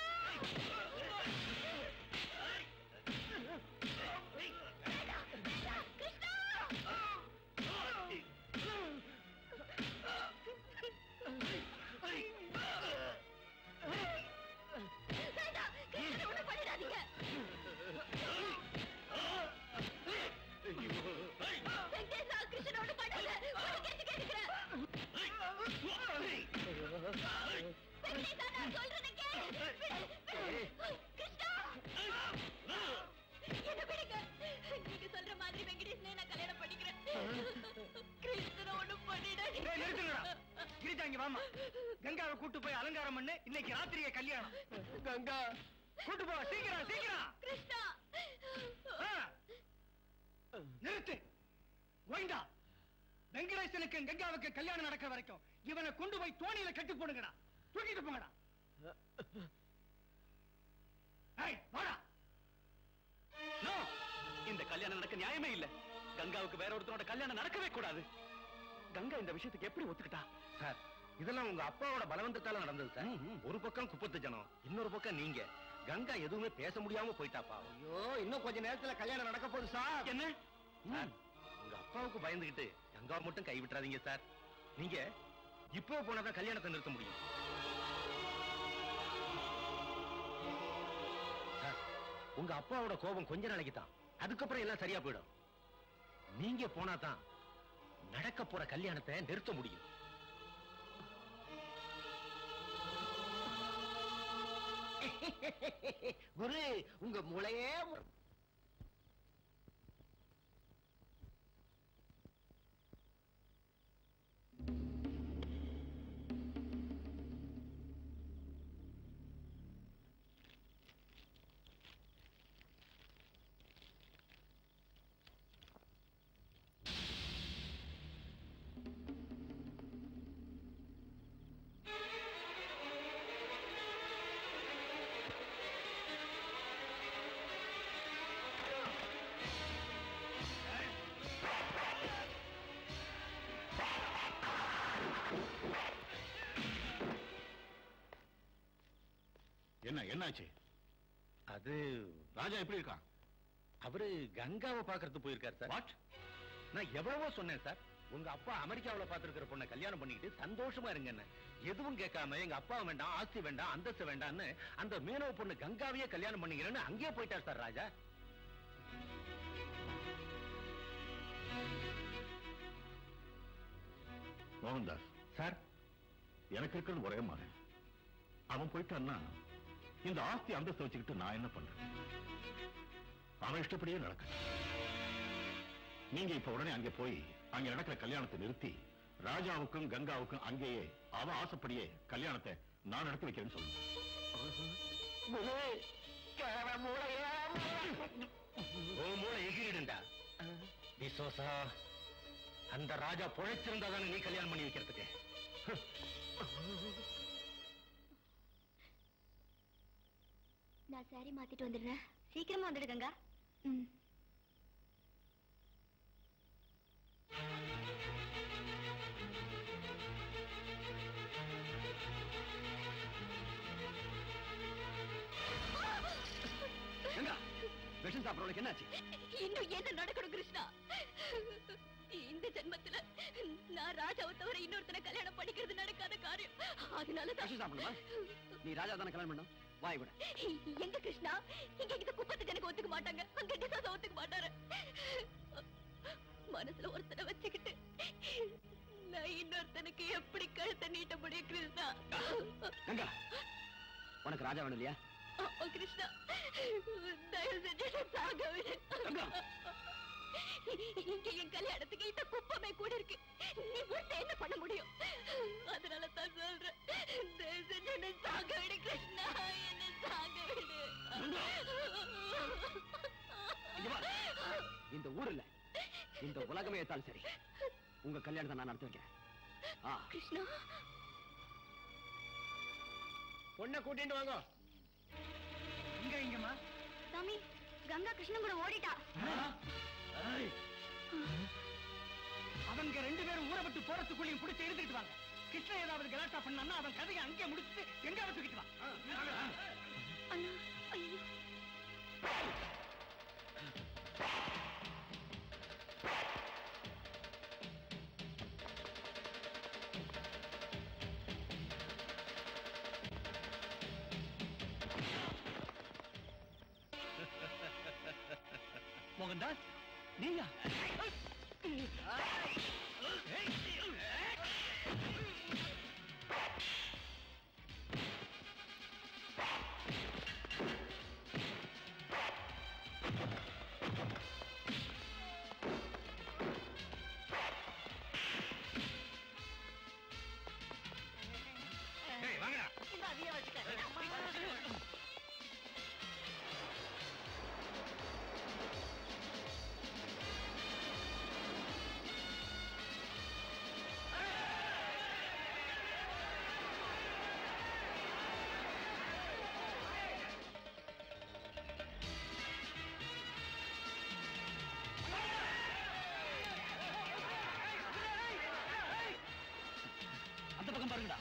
வேண்டாம் கிருஷ்ணா ஒண்ணும் பண்ணிடாதீங்க வெங்கடேசா கிருஷ்ணா ஒண்ணும் பண்ணாத ஒரு கேட்டு கேட்டுக்கிறேன் வெங்கடேசா நான் சொல்றதை கேளு கிருஷ்ணா என்ன விடுங்க நீங்க சொல்ற மாதிரி வெங்கடேசனே நான் கல்யாணம் பண்ணிக்கிறேன் கிருஷ்ணனை ஒண்ணும் பண்ணிடாதீங்க டேய், நிறுத்துங்கடா. கிரிஜா இங்க வாமா கங்காவை கூட்டு போய் அலங்காரம் பண்ணு இன்னைக்கு ராத்திரியே கல்யாணம் கங்கா கூட்டு போ சீக்கிரம் சீக்கிரம் கிருஷ்ணா ஆ. நிறுத்து ஓய்ந்தா வெங்கடேசனுக்கு கங்காவுக்கு கல்யாணம் நடக்கிற வரைக்கும் இவனை கொண்டு போய் தோணியில கட்டி போடுங்கடா தூக்கிட்டு போங்கடா ஏய், வாடா நோ இந்த கல்யாணம் நடக்க நியாயமே இல்ல கங்காவுக்கு வேற ஒருத்தரோட கல்யாணம் நடக்கவே கூடாது கங்கா இந்த விஷயத்துக்கு எப்படி ஒத்துக்கிட்டா சார் இதெல்லாம் உங்க அப்பாவோட பலவந்தத்தால நடந்தது சார் ஒரு பக்கம் குப்பத்து ஜனம் இன்னொரு பக்கம் நீங்க கங்கா எதுவுமே பேச முடியாம போயிட்டாப்பா ஐயோ இன்னும் கொஞ்ச நேரத்துல கல்யாணம் நடக்க போகுது சார் என்ன சார் உங்க அப்பாவுக்கு பயந்துகிட்டு கங்காவை மட்டும் கை விட்டுறாதீங்க சார் நீங்க இப்போ போனாதான் கல்யாணத்தை நிறுத்த முடியும் சார் உங்க அப்பாவோட கோபம் கொஞ்ச நாளைக்கு தான் அதுக்கப்புறம் எல்லாம் சரியா போயிடும் நீங்க போனா தான் நடக்க போற கல்யாணத்தை நிறுத்த முடியும் குரு உங்க மூளையே மு- என்ன என்னாச்சு அது ராஜா எப்படி இருக்கான் அவரு கங்காவை பாக்குறது போயிருக்காரு சார் வாட் நான் எவ்வளவோ சொன்னேன் சார் உங்க அப்பா அமெரிக்காவுல பாத்துருக்கிற பொண்ணை கல்யாணம் பண்ணிக்கிட்டு சந்தோஷமா இருங்கன்னு எதுவும் கேட்காம எங்க அப்பா வேண்டாம் ஆஸ்தி வேண்டாம் அந்தஸ்து வேண்டாம்னு அந்த மீனவ பொண்ணு கங்காவையே கல்யாணம் பண்ணிக்கிறேன்னு அங்கேயே போயிட்டார் சார் ராஜா மோகன்தாஸ் சார் எனக்கு இருக்கிறது ஒரே மகன் அவன் போயிட்டான்னா இந்த ஆஸ்தி அந்தஸ்து வச்சுக்கிட்டு நான் என்ன பண்றேன் அவன் இஷ்டப்படியே நடக்க நீங்க இப்ப உடனே அங்கே போய் அங்க நடக்கிற கல்யாணத்தை நிறுத்தி ராஜாவுக்கும் கங்காவுக்கும் அங்கேயே அவன் ஆசைப்படியே கல்யாணத்தை நான் நடத்தி வைக்கிறேன்னு சொல்லுங்க ஓ மூளை எகிரிடுண்டா விசோசா அந்த ராஜா பொழைச்சிருந்தா தானே நீ கல்யாணம் பண்ணி வைக்கிறதுக்கு நான் சாரி மாத்திட்டு வந்துடுறேன் சீக்கிரமா வந்துடு கங்கா ம் கங்கா விஷம் சாப்பிடறவனுக்கு என்னாச்சு இன்னும் என்ன நடக்கணும் கிருஷ்ணா இந்த ஜென்மத்துல நான் ராஜாவை தவிர இன்னொருத்தனை கல்யாணம் பண்ணிக்கிறது நடக்காத காரியம் அதனாலதான் விஷம் சாப்பிடணுமா நீ ராஜா தானே கல்யாணம் பண்ணோம் வாய் விட எங்க கிருஷ்ணா இங்க இந்த குப்பத்துக்கு எனக்கு ஒத்துக்க மாட்டாங்க அங்க டிசாச ஒத்துக்க மாட்டாரு மனசுல ஒருத்தனை வச்சுக்கிட்டு நான் இன்னொருத்தனுக்கு எப்படி கழுத்தை நீட்ட முடியும் கிருஷ்ணா கங்கா உனக்கு ராஜா வேணும் இல்லையா ஆமா, கிருஷ்ணா தயவு செஞ்சு என்னை சாக விடு இங்க என் கல்யாணத்துக்கு இந்த குப்பமே கூட இருக்கு நீ மட்டும் என்ன பண்ண முடியும் அதனால தான் சொல்றேன் தயவு செஞ்சு என்னை சாக விடு கிருஷ்ணா என்னை சாக விடு இங்க வா. இந்த ஊர் இல்ல இந்த உலகமே ஏத்தாலும் சரி உங்க கல்யாணத்தை நான் நடத்தி வைக்கிறேன் ஆ கிருஷ்ணா பொண்ணை கூட்டிட்டு வாங்க இங்க இங்கம்மா சாமி கங்கா கிருஷ்ணன் கூட ஓடிட்டா அவங்க ரெண்டு பேரும் ஊரை விட்டு போறதுக்குள்ளேயும் பிடிச்சி எழுதிட்டு வாங்க கிருஷ்ணன் ஏதாவது கலாட்டா பண்ணான்னா அவன் கதையை அங்கேயே முடிச்சுட்டு எங்க தூக்கிட்டு வா அண்ணா ஐயோ மோகன்தாஸ் நீயா இந்த அதையே வச்சுக்க அந்த பக்கம் பாருங்கடா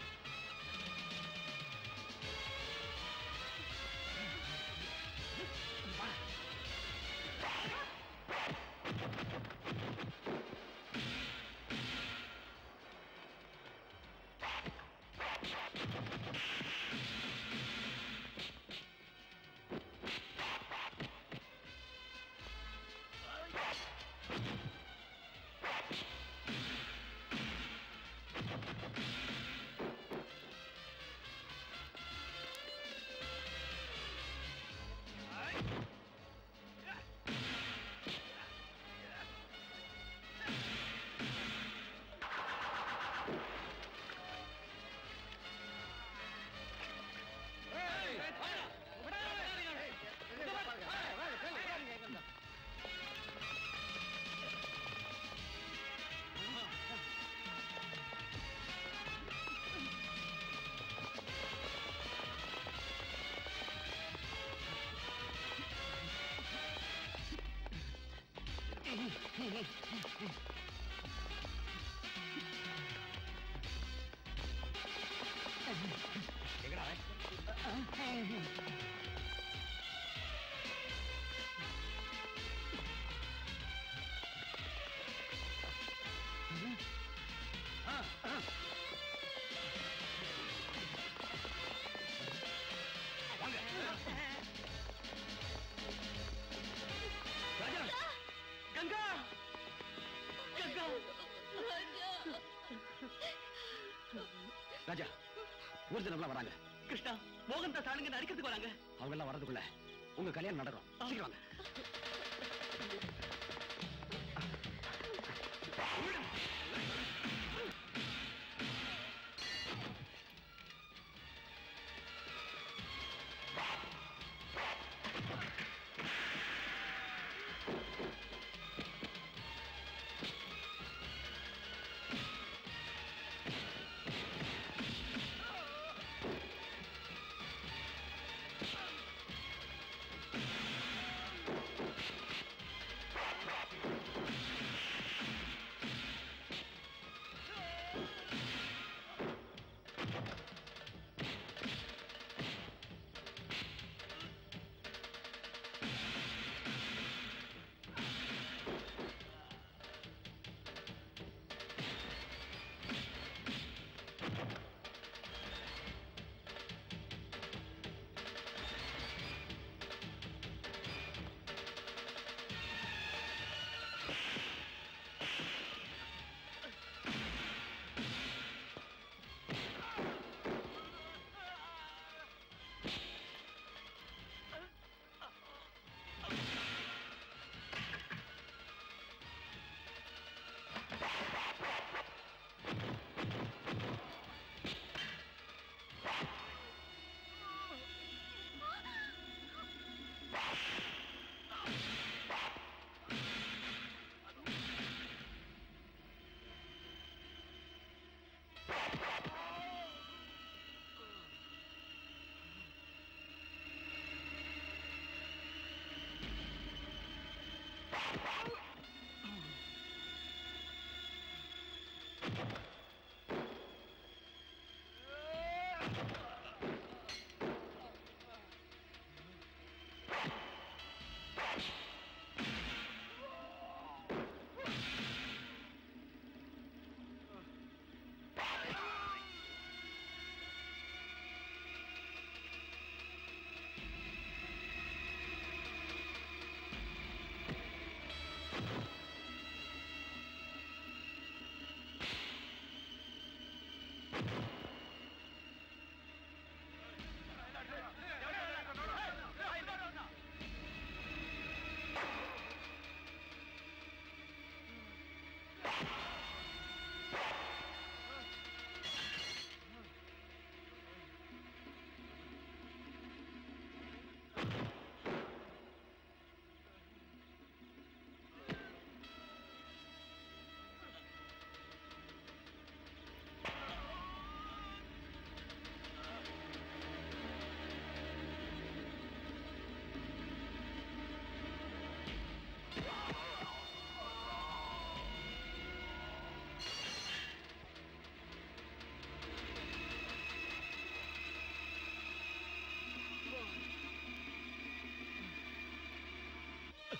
கங்கா கங்கா ராஜா ஊர் ஜனம்லாம் வராங்க கிருஷ்ணா மோகன்தாஸ் ஆளுங்க அடிக்கிறதுக்கு வராங்க அவங்க எல்லாம் வர்றதுக்குள்ள உங்க கல்யாணம் நடக்கும் சீக்கிரம் வாங்க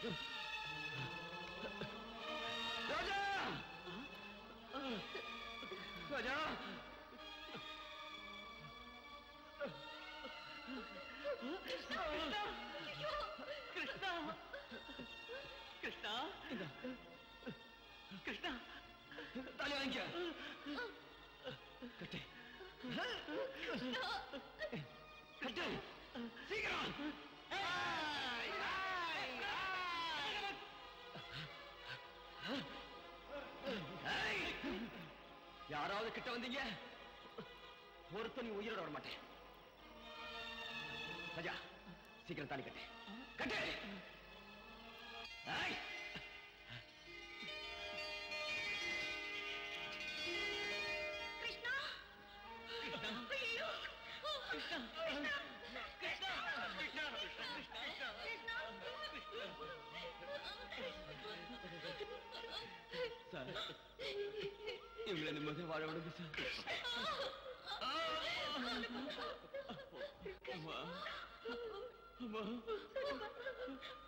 ராஜா ராஜா கிருஷ்ணா கிருஷ்ணா கிருஷ்ணா தாலி வாங்கிக்க கட்டு கட்டு சீக்கிரம் ஏய்! யாராவது கிட்ட வந்தீங்க ஒருத்தன் நீ உயிரோட வர மாட்டேன் ராஜா சீக்கிரம் தாலி கட்டு கட்டு ஏய்! கிருஷ்ணா ஐயோ கிருஷ்ணா கிருஷ்ணா சார் இவங்களை நிம்மதியா வாழ விடுங்க சார் அம்மா அம்மா